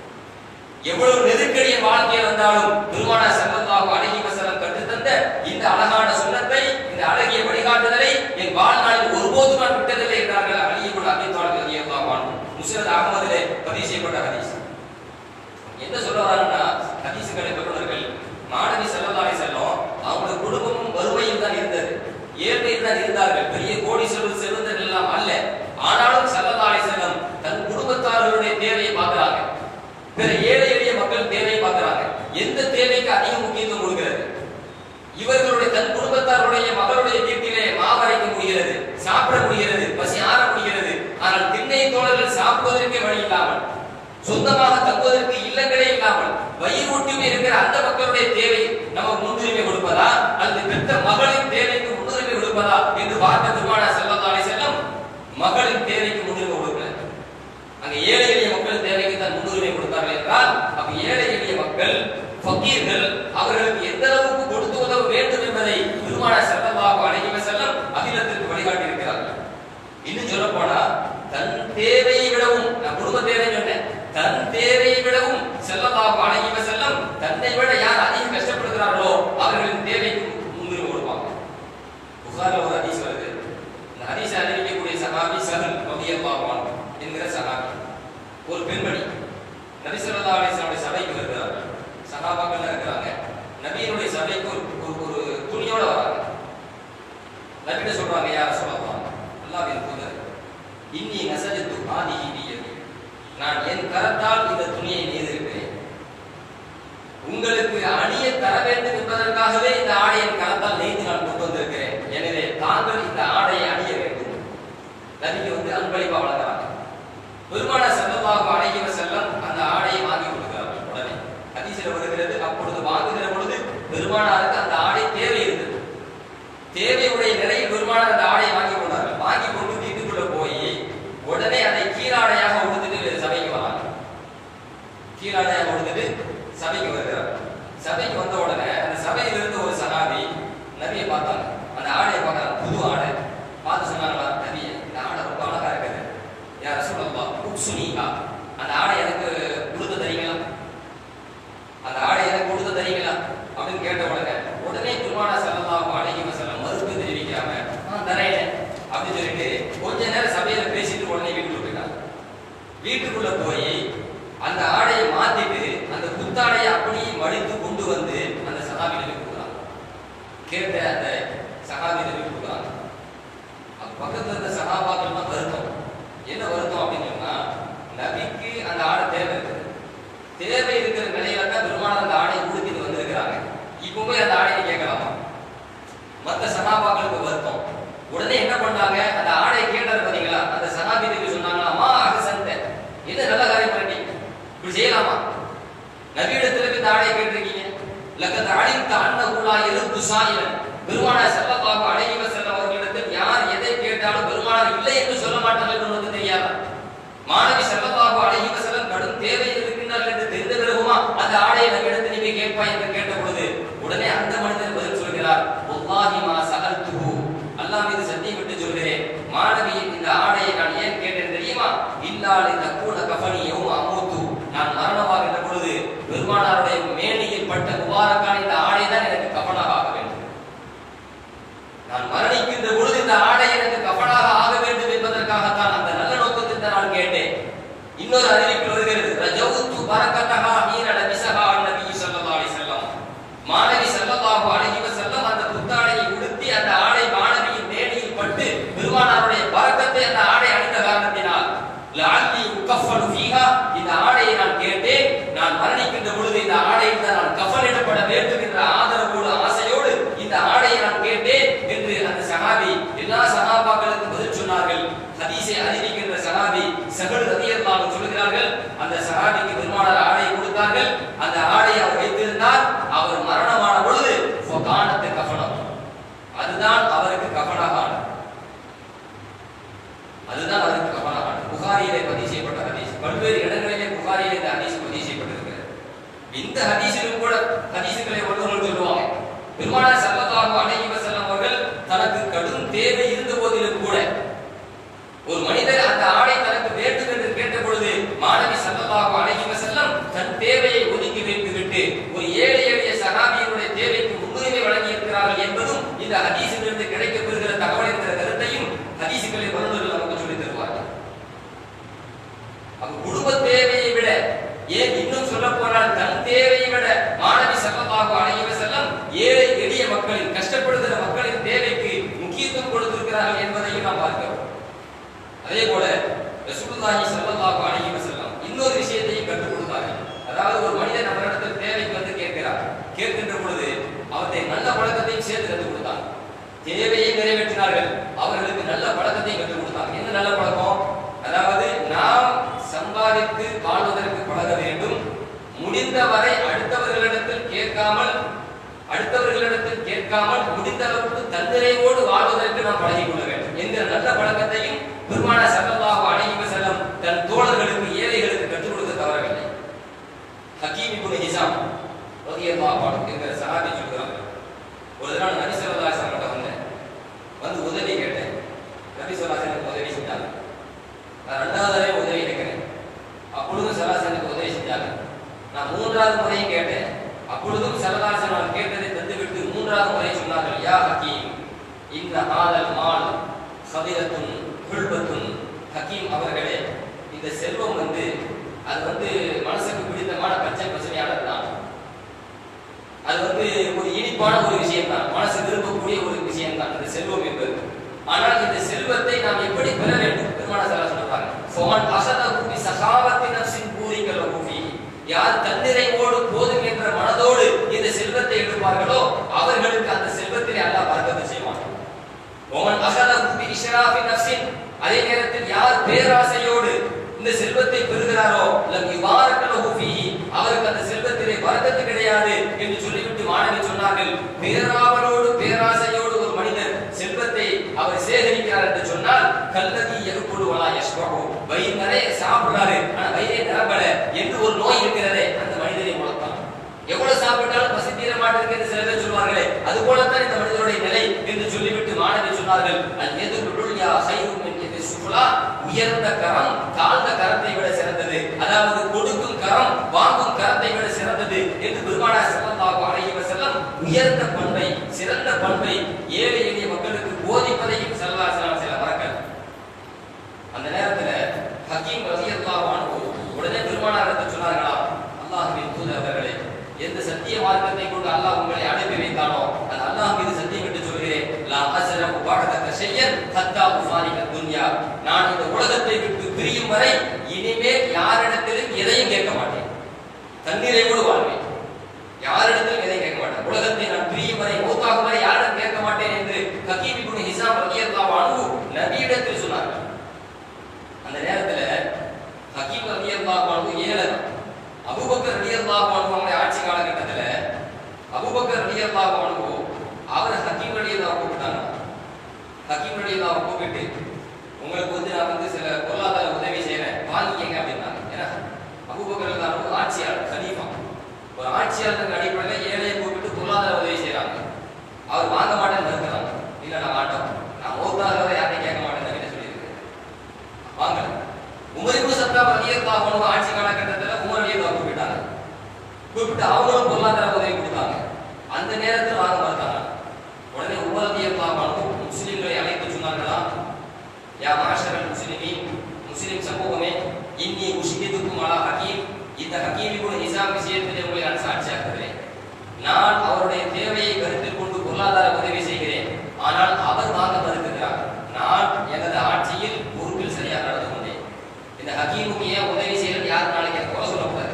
எவ்வளவு நெருக்கடிய வாழ்க்கையில் வந்தாலும் பெருமானா ஸல்லல்லாஹு அலைஹி வஸல்லம் கற்றுத் தந்த இந்த அழகான சுன்னத்தை இந்த அழகிய வழிகாட்டுதலை என் வாழ்நாளில் ஒருபோதும் நான் விட்டதில்லை என்றார்கள் அலி இப்னு அபீ தாலிப் ரலியல்லாஹு அன்ஹு முஸ்னத் அஹ்மதிலே பதிவு செய்யப்பட்ட ஹதீஸ் என்ன சொல்ல வராங்கன்னா ஹதீஸுகளை வல்லுநர்கள் மாணவி ஸல்லல்லாஹு அலைஹி வஸல்லம் அவங்களோட குடும்பமும் வறுமையில் தான் இருந்தது ஏழ்மையில் தான் இருந்தார்கள் பெரிய கோடீஸ்வரர் செல்வந்தர்கள் எல்லாம் அல்ல ஆனாலும் ஸல்லல்லாஹு அலைஹி வஸல்லம் தன் குடும்பத்தார்களுடைய தேவையை பார்க்கறாங்க பிற ஏழை எளிய மக்கள் தேவையை பார்க்கறாங்க எந்த தேவைக்கு அதிக முக்கியத்துவம் கொடுக்கிறது இவர்களுடைய தன் குடும்பத்தாருடைய மகளுடைய வீட்டிலே மாவரைக்க முடிகிறது சாப்பிட முடிகிறது பசி ஆற முடிகிறது ஆனால் திண்ணை தோழர்கள் சாப்பிடுவதற்கே வழி இல்லாமல் சொந்தமாக தங்குவதற்கு இல்லங்களே இல்லாமல் வயிறு ஒட்டுமே இருக்கிற அந்த மக்களுடைய தேவை நம்ம முன்னுரிமை கொடுப்பதா அல்லது பெற்ற மகளின் தேவைக்கு முன்னுரிமை கொடுப்பதா என்று பார்த்த திருமண செல்லத்தாலே செல்லும் மகளின் தேவைக்கு முன்னுரிமை கொடுக்கல அங்க ஏழை எளிய மக்கள் தேவைக்கு தான் முன்னுரிமை கொடுத்தார்கள் என்றால் அப்ப ஏழை எளிய மக்கள் ஃபக்கீர்கள் அவர்களுக்கு எந்த அளவுக்கு கொடுத்து உதவ வேண்டும் என்பதை பெருமான செல்லல்லாஹு அலைஹி வஸல்லம் அகிலத்திற்கு வழிகாட்டி இருக்கிறார்கள் இன்னும் சொல்ல போனா தன் தேவையை விடவும் நான் குடும்ப தேவை சொன்னேன் தன் தேவையை விடவும் செல்லல்லாஹு அலைஹி வஸல்லம் தன்னை விட யார் அதிகம் கஷ்டப்படுகிறார்களோ அவர்களின் தேவைக்கு முன்னுரிமை கொடுப்பாங்க புகார்ல ஒரு ஹதீஸ் வருது இந்த ஹதீஸ் அறிவிக்கக்கூடிய சஹாபி சஹல் ரலியல்லாஹு அன்ஹு என்கிற சஹாபி ஒரு பெண்மணி நபி ஸல்லல்லாஹு அலைஹி வஸல்லம் சபைக்கு வருகிறார்கள் சஹாபாக்கள் இருக்கிறாங்க நபியினுடைய சபைக்கு ஒரு ஒரு- ஒரு துணியோட வராங்க நபிட்ட சொல்றாங்க யார் சொல்லலாம் அல்லாஹ்வின் தூதர் இன்னி நசஜத்து ஆதிஹி பியதி நான் என் கரத்தால் இந்த துணியை நெய்திருக்கிறேன் உங்களுக்கு அணிய தர வேண்டும் என்பதற்காகவே இந்த ஆடையை என் கரத்தால் நெய்து நான் கொண்டு வந்திருக்கிறேன் எனவே தாங்கள் இந்த ஆடையை அணிய வேண்டும் நபிக்கு வந்து அன்பளிப்பா வழங்குறாங்க வீட்டுக்குள்ள போய் அந்த ஆடையை மாத்திட்டு அந்த புத்தாடையை அப்படியே மடித்து கொண்டு வந்து அந்த சகாபியில கொடுக்குறாங்க கேட்ட அந்த சகாபியில கொடுக்குறாங்க அப்ப பக்கத்துல இருந்த சகாபாக்கள் தான் வருத்தம் என்ன வருத்தம் அப்படின்னு சொன்னா நபிக்கு அந்த ஆடை தேவை இருக்குது தேவை இருக்கிற நிலையில தான் பெருமாள் அந்த ஆடையை உடுத்திட்டு வந்திருக்கிறாங்க இப்போ போய் அந்த ஆடையை கேட்கலாமா மத்த சகாபாக்களுக்கு வருத்தம் உடனே என்ன பண்ணாங்க அந்த ஆடையை கேட்டாரு பாத்தீங்களா அந்த சகாபிக்கு சொன்னாங்களா மா அகசந்த என்ன நல்ல காரியம் பண்ணிட்டீங்க இப்படி செய்யலாமா நபியிடத்துல போய் இந்த ஆடையை கேட்டிருக்கீங்க லக்கத் அழித்த அன்னகுலா எழுத்து சாயிலன் பெருமானார் செல்லப்பாக அழகிவ செல்ல அவர்களிடத்தில் யார் எதை கேட்டாலும் பெருமானார் இல்லை என்று சொல்ல மாட்டார்கள் என்று உனக்கு தெரியாதா மாணவி செல்லப்பாக அழகிவ செல்லம் கடும் தேவையில் இருக்கின்றார்கள் என்று தெரிந்த பிறகுமா அந்த ஆடையை நம்ம இடத்தில் நீங்க கேட்பாய் என்று கேட்ட பொழுது உடனே அந்த மனிதர் பதில் சொல்கிறார் ஒல்லாஹி மா சகல்துஹு அல்லாஹ் மீது சத்தியம் விட்டு சொல்கிறேன் மாணவியின் இந்த ஆடையை நான் ஏன் கேட்டேன் தெரியுமா இல்லால் இந்த கூட கஃபனி யௌம அமூத்து நான் மரணமாகின்ற பொழுது பெருமானாருடைய மேனியில் பட்ட முபாரக்கான இந்த ஆடை தான் எனக்கு கஃபனாக ஆக வேண்டும் நான் மரணிக்கின்ற பொழுது இந்த ஆடை எனக்கு கஃபனாக ஆக வேண்டும் என்பதற்காகத்தான் அந்த நல்ல நோக்கத்தில் தான் நான் கேட்டேன் இன்னொரு அறிவிப்பில் வருகிறது ரஜவுத்து பரக்கத்தஹா ஹீன லபிஸஹா நபி ஸல்லல்லாஹு அலைஹி வஸல்லம் மாணவி ஸல்லல்லாஹு அலைஹி வஸல்லம் அந்த புத்தாடையை உடுத்தி அந்த ஆடை மாணவியின் மேனியில் பட்டு பெருமானாருடைய பரக்கத்தை அந்த ஆடை அணிந்த காரணத்தினால் லஅல்லி உகஃபனு ஃபீஹா இந்த ஆடையை நான் கேட்டேன் நான் மரணிக்கின்ற பொழுது இந்த ஆடையில் தான் நான் கஃனிடப்பட வேண்டும் என்ற ஆதரவோடு ஆசையோடு இந்த ஆடையை நான் கேட்டேன் என்று அந்த சஹாபி எல்லா சஹாபாக்களுக்கும் பதில் சொன்னார்கள் ஹதீஸை அறிவிக்கின்ற சஹாபி சகல் ரதியல்லாஹு சொல்கிறார்கள் அந்த சஹாபிக்கு பெருமானார் ஆடையை கொடுத்தார்கள் அந்த ஆடையை அவர் வைத்திருந்தார் அவர் மரணமான பொழுது ஃபகானத்து கஃபனம் அதுதான் அவருக்கு கஃபனாக ஆனது அதுதான் அவருக்கு கஃபனாக ஆனது புகாரியிலே பதிவு செய்யப்பட்ட ஹதீஸ் பல்வேறு இடங்களிலே புகாரியிலே இந்த ஹதீஸ் பதிவு செய்யப்பட்டிருக்கிறது இந்த ஹதீஸிலும் கூட ஹதீஸுகளை வல்லுநர்கள் சொல்லுவாங்க பெருமானார் ஸல்லல்லாஹு அலைஹி வஸல்லம் அவர்கள் தனக்கு கடும் தேவை இருந்த போதிலும் கூட ஒரு மனிதர் அந்த ஆடை தனக்கு வேண்டும் என்று கேட்ட பொழுது மாணவி ஸல்லல்லாஹு அலைஹி வஸல்லம் தன் தேவையை ஒதுக்கி வைத்துவிட்டு ஒரு ஏழை எளிய சஹாபியினுடைய தேவைக்கு முன்னுரிமை வழங்கி இருக்கிறார்கள் என்பதும் இந்த ஹதீஸிலிருந்து கிடைக்கப்பெறுகிற தகவல் என்கிற கருத்தையும் ஹதீஸுகளை வல்லுநர்கள் நமக்கு சொல்லித் தருவார்கள் அப்ப குடும்ப தேவையை விட ஏன் இன்னும் சொல்ல போனால் தன் தேவையை விட மாணவி ஸல்லல்லாஹு அலைஹி வஸல்லம் ஏழை எளிய மக்களின் கஷ்டப்படுகிற மக்களின் தேவைக்கு முக்கியத்துவம் கொடுத்திருக்கிறார்கள் என்பதையும் நாம் பார்க்கிறோம் அதே போல ரசூலுல்லாஹி ஸல்லல்லாஹு அலைஹி வஸல்லம் இன்னொரு விஷயத்தையும் கற்றுக் கொடுத்தார்கள் அதாவது ஒரு மனிதன் நம்மளிடத்தில் தேவைக்கு வந்து கேட்கிறார் கேட்கின்ற பொழுது அவருடைய நல்ல பழக்கத்தையும் சேர்த்து கற்றுக் கொடுத்தாங்க தேவையை நிறைவேற்றினார்கள் அவர்களுக்கு நல்ல பழக்கத்தையும் கற்றுக் கொடுத்தாங்க என்ன நல்ல பழக்கம் அதாவது நாம் சம்பாதித்து வாழ்வதற்கு பழக வேண்டும் முடிந்தவரை அடுத்தவர்களிடத்தில் கேட்காமல் அடுத்தவர்களிடத்தில் கேட்காமல் முடிந்த அளவுக்கு தன்னிறைவோடு வாழ்வதற்கு நாம் பழகிக் கொள்ள வேண்டும் என்கிற நல்ல பழக்கத்தையும் பெருமான சல்லல்லாஹு அலைஹி வஸல்லம் தன் தோழர்களுக்கு ஏழைகளுக்கு கற்றுக் கொடுக்க தவறவில்லை ஹக்கீம் இப்னு ஹிசாம் ரலியல்லாஹு அன்ஹு என்கிற சஹாபி சொல்கிறாங்க ஒரு நாள் நபி ஸல்லல்லாஹு அலைஹி வஸல்லம் வந்தேன் வந்து உதவி கேட்டேன் நபி ஸல்லல்லாஹு அலைஹி வஸல்லம் உதவி செஞ்சாங்க நான் ரெண்டாவது தடவை உதவி கேட்கிறேன் அப்பொழுதும் சலாஸ் எனக்கு உதவி செஞ்சாங்க நான் மூன்றாவது முறையும் கேட்டேன் அப்பொழுதும் சரதாசன் நான் கேட்டதை தந்துவிட்டு மூன்றாவது முறை சொன்னார்கள் யா ஹக்கீம் இந்த ஆதல் மால் சதிரத்துன் குல்பத்துன் ஹக்கீம் அவர்களே இந்த செல்வம் வந்து அது வந்து மனசுக்கு பிடித்தமான பச்சை பசுமையானது தான் அது வந்து ஒரு இனிப்பான ஒரு விஷயம் தான் மனசு விரும்பக்கூடிய ஒரு விஷயம் தான் இந்த செல்வம் என்பது ஆனால் இந்த செல்வத்தை நாம் எப்படி பெற வேண்டும் பெருமான சாரா சொல்றாங்க ஃபோன் அசத கூபி சகாவத்தி நப்சின் பூரிக்கல் கூபி யார் தன்னிறைவோடு போதும் என்ற மனதோடு இந்த செல்வத்தை எடுப்பார்களோ அவர்களுக்கு அந்த செல்வத்திலே அல்லாஹ் பரக்கத்தை செய்வான் ஒமன் அகத கூபி இஷ்ராஃபி நப்சின் அதே நேரத்தில் யார் பேராசையோடு இந்த செல்வத்தை பெறுகிறாரோ லம் யுபாரக்கலஹு ஃபீஹி அவருக்கு அந்த செல்வத்திலே பரக்கத்து கிடையாது என்று சொல்லிவிட்டு மாணவி சொன்னார்கள் பேராவலோடு பேராசையோடு ஒரு மனிதர் செல்வத்தை அவர் சேகரிக்கிறார் என்று சொன்னால் கல்லதி எருப்புடு வலா யஷ்பஹு வயிறு நிறைய சாப்பிடுறாரு ஆனா வயிறே நிரம்பல என்று ஒரு நோய் இருக்கிறதே அந்த மனிதரை உணர்த்தான் எவ்வளவு சாப்பிட்டாலும் பசி தீர மாட்டேங்குது என்று சில பேர் சொல்வார்களே அது போலத்தான் இந்த மனிதனுடைய நிலை என்று சொல்லிவிட்டு மாணவி சொன்னார்கள் அல் எது யா ஹைரும் என்கிறது சுஃபுலா உயர்ந்த கரம் தாழ்ந்த கரத்தை விட சிறந்தது அதாவது கொடுக்கும் கரம் வாங்கும் கரத்தை விட சிறந்தது என்று பெருமானார் ஸல்லல்லாஹு அலைஹி வஸல்லம் உயர்ந்த பண்பை சிறந்த பண்பை ஏழை எளிய மக்களுக்கு போதிப்பதையும் ஸல்லல்லாஹு அலைஹி வஸல்லம் சில மறக்கல அந்த நேரத்துல ஹக்கீம் ரலியல்லாஹு அன்ஹு நான் இந்த உலகத்தை விட்டு பிரியும் வரை இனிமேல் யாரிடத்திலும் எதையும் கேட்க மாட்டேன் தண்ணீரையோடு வாழ்வேன் யாரிடத்திலும் எதையும் கேட்க மாட்டேன் உலகத்தை நான் பிரியும் வரை மூத்தாகும் வரை யாரிடம் கேட்க மாட்டேன் என்று ஹக்கீம் இப்னு ஹிசாம் ரலியல்லாஹு அன்ஹு நபியிடத்தில் சொன்னார்கள் அந்த நேரத்துல ஹக்கீம் ரலியல்லாஹு அன்ஹு ஏழை அபூபக்கர் ரலியல்லாஹு அன்ஹு அவங்களுடைய ஆட்சி காலகட்டத்துல அபூபக்கர் ரலியல்லாஹு அன்ஹு அவர் ஹக்கீம் ரலியல்லாஹு கூப்பிட்டாங்க ஹக்கீம் ரலியல்லாஹு கூப்பிட்டு உங்களுக்கு வந்து நான் வந்து சில பொருளாதார உதவி செய்யறேன் வாங்கிக்கங்க அப்படின்னாங்க ஏன்னா அபூபக்கர் ரலியல்லாஹு அன்ஹு ஆட்சியாளர் கலீஃபா ஒரு ஆட்சியாளர் அடிப்படையில் ஏழையை கூப்பிட்டு பொருளாதார உதவி செய்யறாங்க அவர் வாங்க மாட்டேன்னு மறுக்கிறாங்க இல்ல நான் மாட்டோம் நான் மௌத்தாகிறத யாரையும் கேட்க மாட்டேன்னு கிட்ட சொல்லியிருக்கேன் வாங்க உமர் இப்னு சத்தாப் ரலியல்லாஹு அன்ஹு ஆட்சி காலகட்டத்தில் உமர் ரலியல்லாஹு கூப்பிட்டாங்க கூப்பிட்டு அவங்களும் பொருளாதார உதவி கொடுத்தாங்க அந்த நேரத்தில் வாங்க மறுத்தாங்க உடனே உமர் ரலியல்லாஹு அன்ஹு முஸ்லிம்களை அழைத்து சொன்னார்களா யா மாஷரல் முஸ்லிமீன் முஸ்லிம் சமூகமே இன்னி உஷிதிதுக்கும் அலா ஹக்கீம் இந்த ஹக்கீம் இப்னு ஹிசாம் விஷயத்தில் உங்களை நான் சாட்சியாக்குகிறேன் நான் அவருடைய தேவையை கருத்தில் கொண்டு பொருளாதார உதவி செய்கிறேன் ஆனால் அவர் வாங்க மறுக்கிறார் நான் எனது ஆட்சியில் பொறுப்பில் சரியாக நடந்து கொண்டேன் இந்த ஹக்கீமுக்கு ஏன் உதவி செய்யறது யார் நாளைக்கு எனக்கு குறை சொல்லக்கூடாது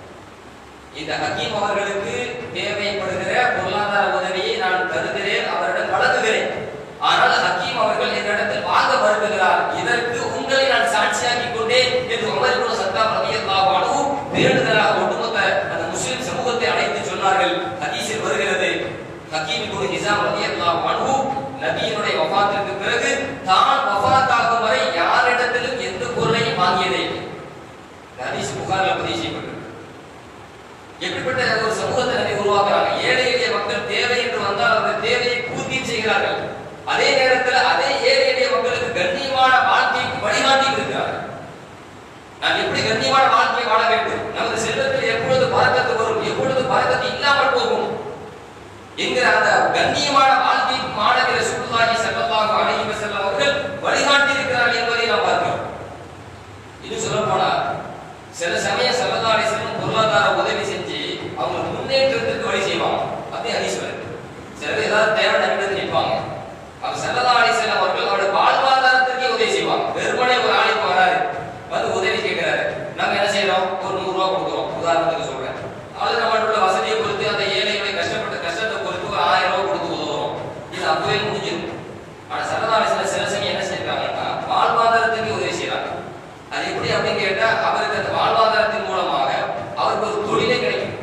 இந்த ஹக்கீம் அவர்களுக்கு தேவைப்படுகிற பொருளாதார உதவியை நான் தருகிறேன் அவரிடம் வழங்குகிறேன் ஆனால் ஹக்கீம் அவர்கள் என்னிடத்தில் வாங்க மறுக்கிறார் இதற்கு உங்களை நான் சாட்சியாக்கி கொண்டேன் என்று உமர் இப்னு சத்தாப் ரலியல்லாஹு அன்ஹு வேண்டுதலாக ஒட்டுமொத்த அந்த முஸ்லிம் சமூகத்தை அழைத்து சொன்னார்கள் ஹதீஸில் வருகிறது ஹக்கீம் இப்னு ஹிசாம் ரலியல்லாஹு அன்ஹு நபியினுடைய வஃபாத்திற்கு பிறகு தான் வஃபாத்தாகும் வரை யாரிடத்திலும் எந்த பொருளையும் வாங்கியதே இல்லை இந்த ஹதீஸ் புகாரில் பதிவு செய்யப்பட்டிருக்கு எப்படிப்பட்ட ஒரு சமூகத்தை நபி உருவாக்குறாங்க ஏழை எளிய மக்கள் தேவை என்று வந்தால் அந்த தேவையை பூர்த்தி செய்கிறார்கள் அதே நேரத்தில் அதே ஏழை எளிய மக்களுக்கு கண்ணியமான வாழ்க்கைக்கு வழிகாட்டி இருக்கிறார்கள் நாம் எப்படி கண்ணியமான வாழ்க்கையை வாழ வேண்டும் நமது செல்வத்தில் எப்பொழுது பறக்கத்து வரும் எப்பொழுது பறக்கத்து இல்லாமல் போகும் என்கிற அந்த கண்ணியமான வாழ்க்கைக்கு மாணவிய சுற்றுலாகி செல்லல்லாஹு அலைஹி வஸல்லம் அவர்கள் வழிகாட்டி இருக்கிறார்கள் என்பதை நாம் பார்க்கிறோம் இது சொல்ல போனா சில சமயம் சல்லல்லாஹு அலைஹி வஸல்லம் பொருளாதார உதவி செஞ்சு அவங்க முன்னேற்றத்துக்கு வழி செய்வாங்க அப்படி ஹதீஸ் வருது சில பேர் ஏதாவது தேவை நம்பிட்டு நிற்பாங்க அப்ப சல்லல்லாஹு அலைஹி வஸல்லம் அவர்கள் அவருடைய வாழ்வாதாரத்திற்கே உதவி செய்வாங்க வெறுமனே ஒரு ஆளுக்கு வராரு வந்து உதவி கேட்கிறாரு நாங்க என்ன செய்யறோம் ஒரு நூறு ரூபாய் கொடுக்குறோம் உதாரணத்துக்கு சொல்றேன் அது நம்மளோட வசதியை பொறுத்து அந்த ஏழைகளை கஷ்டப்பட்ட கஷ்டத்தை பொறுத்து ஒரு ஆயிரம் ரூபாய் கொடுத்து உதவுறோம் இது அப்பவே முடிஞ்சிடும் ஆனா சல்லல்லாஹு சில சில சமயம் என்ன செய்யறாங்கன்னா வாழ்வாதாரத்துக்கு உதவி செய்யறாங்க அது எப்படி அப்படின்னு கேட்டா அவருக்கு அந்த வாழ்வாதாரத்தின் மூலமாக அவருக்கு ஒரு தொழிலே கிடைக்கும்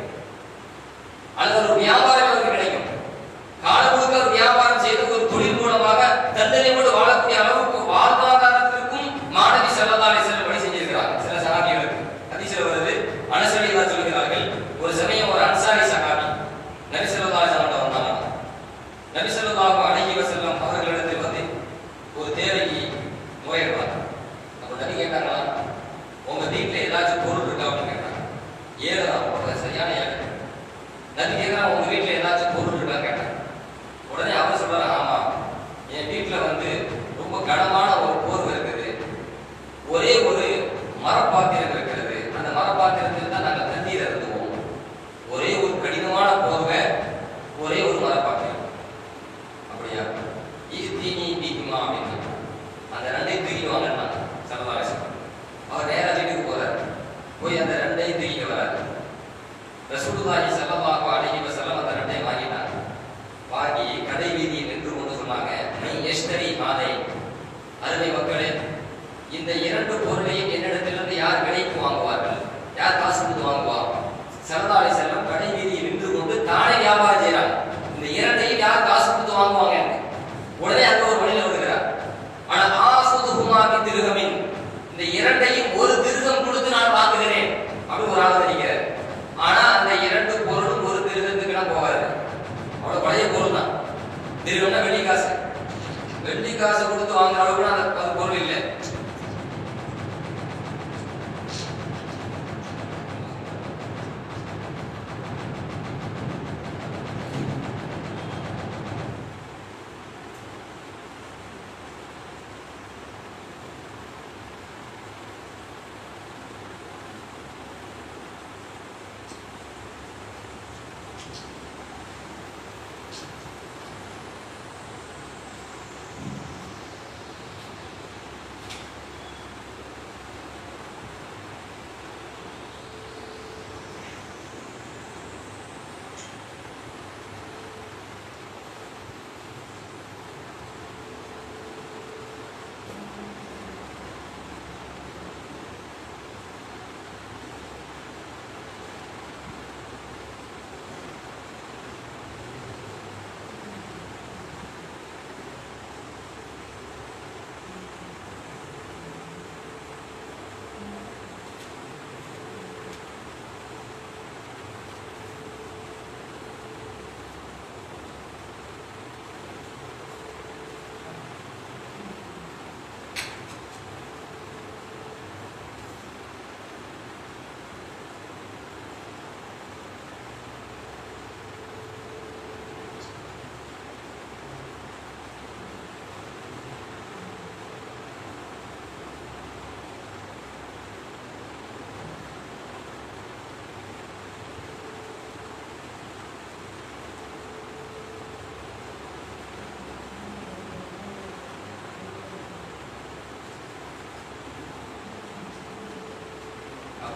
அல்லது ஒரு வியாபாரம் அவருக்கு கிடைக்கும் காலம் முழுக்க ஒரு வியாபாரம் செய்து ஒரு தொழில் மூலமாக தன்னறிவோடு வாழக்கூடிய அளவுக்கு வாழ்வாதாரத்திற்கும் மாணவி செல்லதாலே செல்ல வழி செஞ்சிருக்கிறாங்க சில சகாபிகளுக்கு அதிசல வருது அனுசரி தான் சொல்கிறார்கள் ஒரு சமயம் ஒரு அன்சாரி சகாபி நபி ஸல்லல்லாஹு அலைஹி வஸல்லம் வந்தாங்க நபி ஸல்லல்லாஹு அலைஹி வஸல்லம் அவர்களிடத்தில் வந்து ஒரு தேவைக்கு முறையிடுறாங்க அப்ப நபி கேட்டாங்களா உங்க வீட்டுல ஏதாச்சும் பொருள் இருக்கா அப்படின்னு கேட்டாங்க ஏழை தான் ரொம்ப சரியான ஏழை நபி கேட்கிறான் உங்க வீட்டுல ஏதாச்சும் பொருள் இருக்கா கேட்டாங்க உடனே அவர் சொல்றாரு ஆமா என் வீட்டுல வந்து ரொம்ப கனமான ஒரு போர்வை இருக்குது ஒரே ஒரு மரப்பாத்திரம் இருக்கிறது அந்த மரப்பாத்திரத்தில் தான் நாங்கள் தண்ணீர் அருந்துவோம் ஒரே ஒரு கடினமான போர்வை ஒரே ஒரு மரப்பாத்திரம் அப்படியா இது தீனி பீக்குமா அப்படின்னு அந்த ரெண்டையும் தூக்கிட்டு வாங்கன்னா சரதாரசன் அவர் நேரா வீட்டுக்கு போறாரு போய் அந்த ரெண்டையும் தூக்கிட்டு வராரு ரசூலுல்லாஹி ஸல்லல்லாஹு அலைஹி வஸல்லம் அந்த ரெண்டையும் வாங்கிட்டாங்க வாங்கி கடை வீதியில் நின்று கொண்டு சொன்னாங்க மை எஸ்தரி மாதை அருமை மக்களே இந்த இரண்டு பொருளையும் என்னிடத்திலிருந்து யார் விலைக்கு வாங்குவார்கள் யார் காசு கொடுத்து வாங்குவா சரதாரி செல்லம் கடை வீதியில் நின்று கொண்டு தானே வியாபாரம் செய்யறாங்க இந்த இரண்டையும் யார் காசு கொடுத்து வாங்குவாங்க உடனே அங்க ஒரு வழியில விடுகிறார் ஆனா ஆசுதுகுமாமி திருகமின் இந்த இரண்டையும் ஒரு திருகம் கொடுத்து நான் வாங்குகிறேன் அப்படி ஒரு ஆள் நினைக்கிறார் ஆனா அந்த இரண்டு பொருளும் ஒரு திருகத்துக்கு நான் போகாது அவ்வளவு பழைய பொருள் தான் திருகம்னா வெள்ளி காசு வெள்ளி காசு கொடுத்து வாங்குற அளவுக்கு அந்த அது பொருள் இல்லை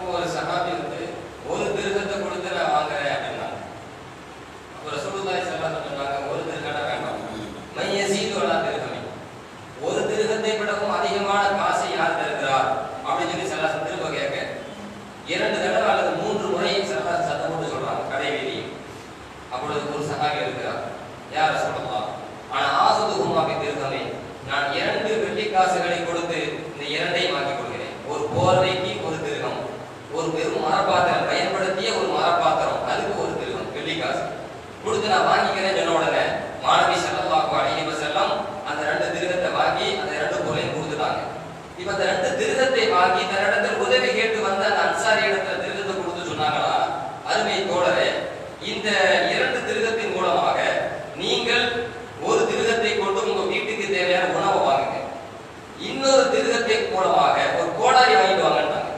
அப்போ ஒரு சஹாபி வந்து ஒரு திருகத்தை கொடுத்து நான் வாங்குறேன் அப்படின்னாங்க அப்போ ரசூலுல்லாஹி ஸல்லல்லாஹு அலைஹி வஸல்லம் சொன்னாங்க ஒரு திருகடை வேண்டாம் மையசீது வலா திருகமே ஒரு திருகத்தை விடவும் அதிகமான காசை யார் தருகிறார் அப்படின்னு சொல்லி சல்லாசன் திரும்ப கேட்க இரண்டு தடவை அல்லது மூன்று முறை சல்லாசன் சத்தம் போட்டு சொல்றாங்க கடை வீதியில் அப்பொழுது ஒரு சகாபி இருக்கிறார் யார் சொல்லலாம் ஆனா ஆசுது ஹுமாபி திருகமே நான் இரண்டு வெள்ளி காசுகளை கொடுத்து இந்த இரண்டையும் வாங்கி கொள்கிறேன் ஒரு போர்வைக்கு ஒரு திருகம் ஒரு பெரும் மரப்பாத்திரம் பயன்படுத்திய ஒரு மரப்பாத்திரம் அதுக்கு ஒரு திருகம் வெள்ளி காசு கொடுத்து நான் வாங்கிக்கிறேன் சொன்ன உடனே மாணவி செல்லல்லாஹு அலைஹி வஸல்லம் அந்த ரெண்டு திருகத்தை வாங்கி அந்த ரெண்டு பொருளையும் கொடுத்துட்டாங்க இப்ப அந்த ரெண்டு திருகத்தை வாங்கி தன்னிடத்தில் உதவி கேட்டு வந்த அந்த அன்சாரி இடத்துல திருகத்தை கொடுத்து சொன்னாங்களா அருமை தோழரே இந்த இரண்டு திருகத்தின் மூலமாக நீங்கள் ஒரு திருகத்தை கொண்டு உங்க வீட்டுக்கு தேவையான உணவை வாங்குங்க இன்னொரு திருகத்தை மூலமாக ஒரு கோடாரி வாங்கிட்டு வாங்கன்றாங்க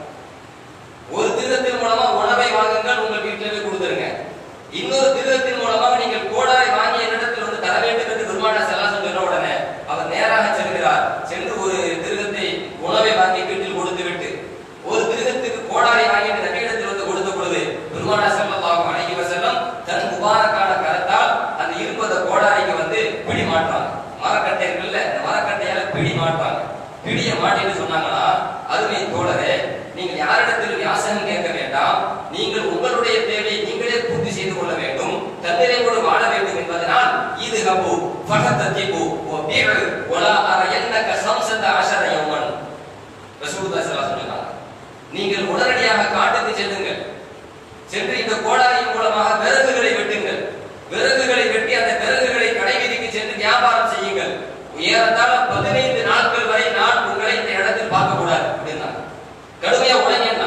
ஒரு திருகத்தின் மூலமா உணவை வாங்குங்கள் உங்கள் வீட்டிலே போய் கொடுத்துருங்க இன்னொரு திருகத்தின் மூலமாக நீங்கள் கோடாரி வாங்கி என்னிடத்தில் வந்து தர வேண்டும் என்று பெருமான செல்லாசன் சொன்ன உடனே அவர் நேராக செல்கிறார் சென்று ஒரு திருகத்தை உணவை வாங்கி வீட்டில் கொடுத்து விட்டு ஒரு திருகத்துக்கு கோடாரி வாங்கிட்டு நபியிடத்தில் வந்து கொடுத்த பொழுது பெருமான செல்லல்லாஹு அலைஹி வஸல்லம் தன் முபாரக்கான கரத்தால் அந்த இருப்பத கோடாரிக்கு வந்து பிடி மாட்டாங்க மரக்கட்டை இருக்குல்ல இந்த மரக்கட்டையால பிடி மாட்டாங்க பிடிய மாட்டின்னு சொன்னாங்களா அருமை தோழரே நீங்கள் யாரிடத்திலும் யாசகம் கேட்க வேண்டாம் நீங்கள் உங்களுடைய தேவையை நீங்களே பூர்த்தி செய்து கொள்ள வேண்டும் தன்னிறைவோடு வாழ வேண்டும் என்பதனால் இது ஹபு ஃபஹத்ததிபு வ பிஉ வலா அரயன்னக சம்சத அஷர யௌமன் ரசூலுல்லாஹி ஸல்லல்லாஹு அலைஹி வஸல்லம் நீங்கள் உடனடியாக காட்டுக்கு செல்லுங்கள் சென்று இந்த கோடாரியின் மூலமாக விறகுகளை வெட்டுங்கள் விறகுகளை வெட்டி அந்த விறகுகளை கடைவீதிக்கு சென்று வியாபாரம் செய்யுங்கள் ஏறத்தாழ பதினைந்து நாட்கள் வரை நான் உங்களை இந்த இடத்தில் பார்க்க கூடாது அப்படின்னா கடுமையா உழைங்க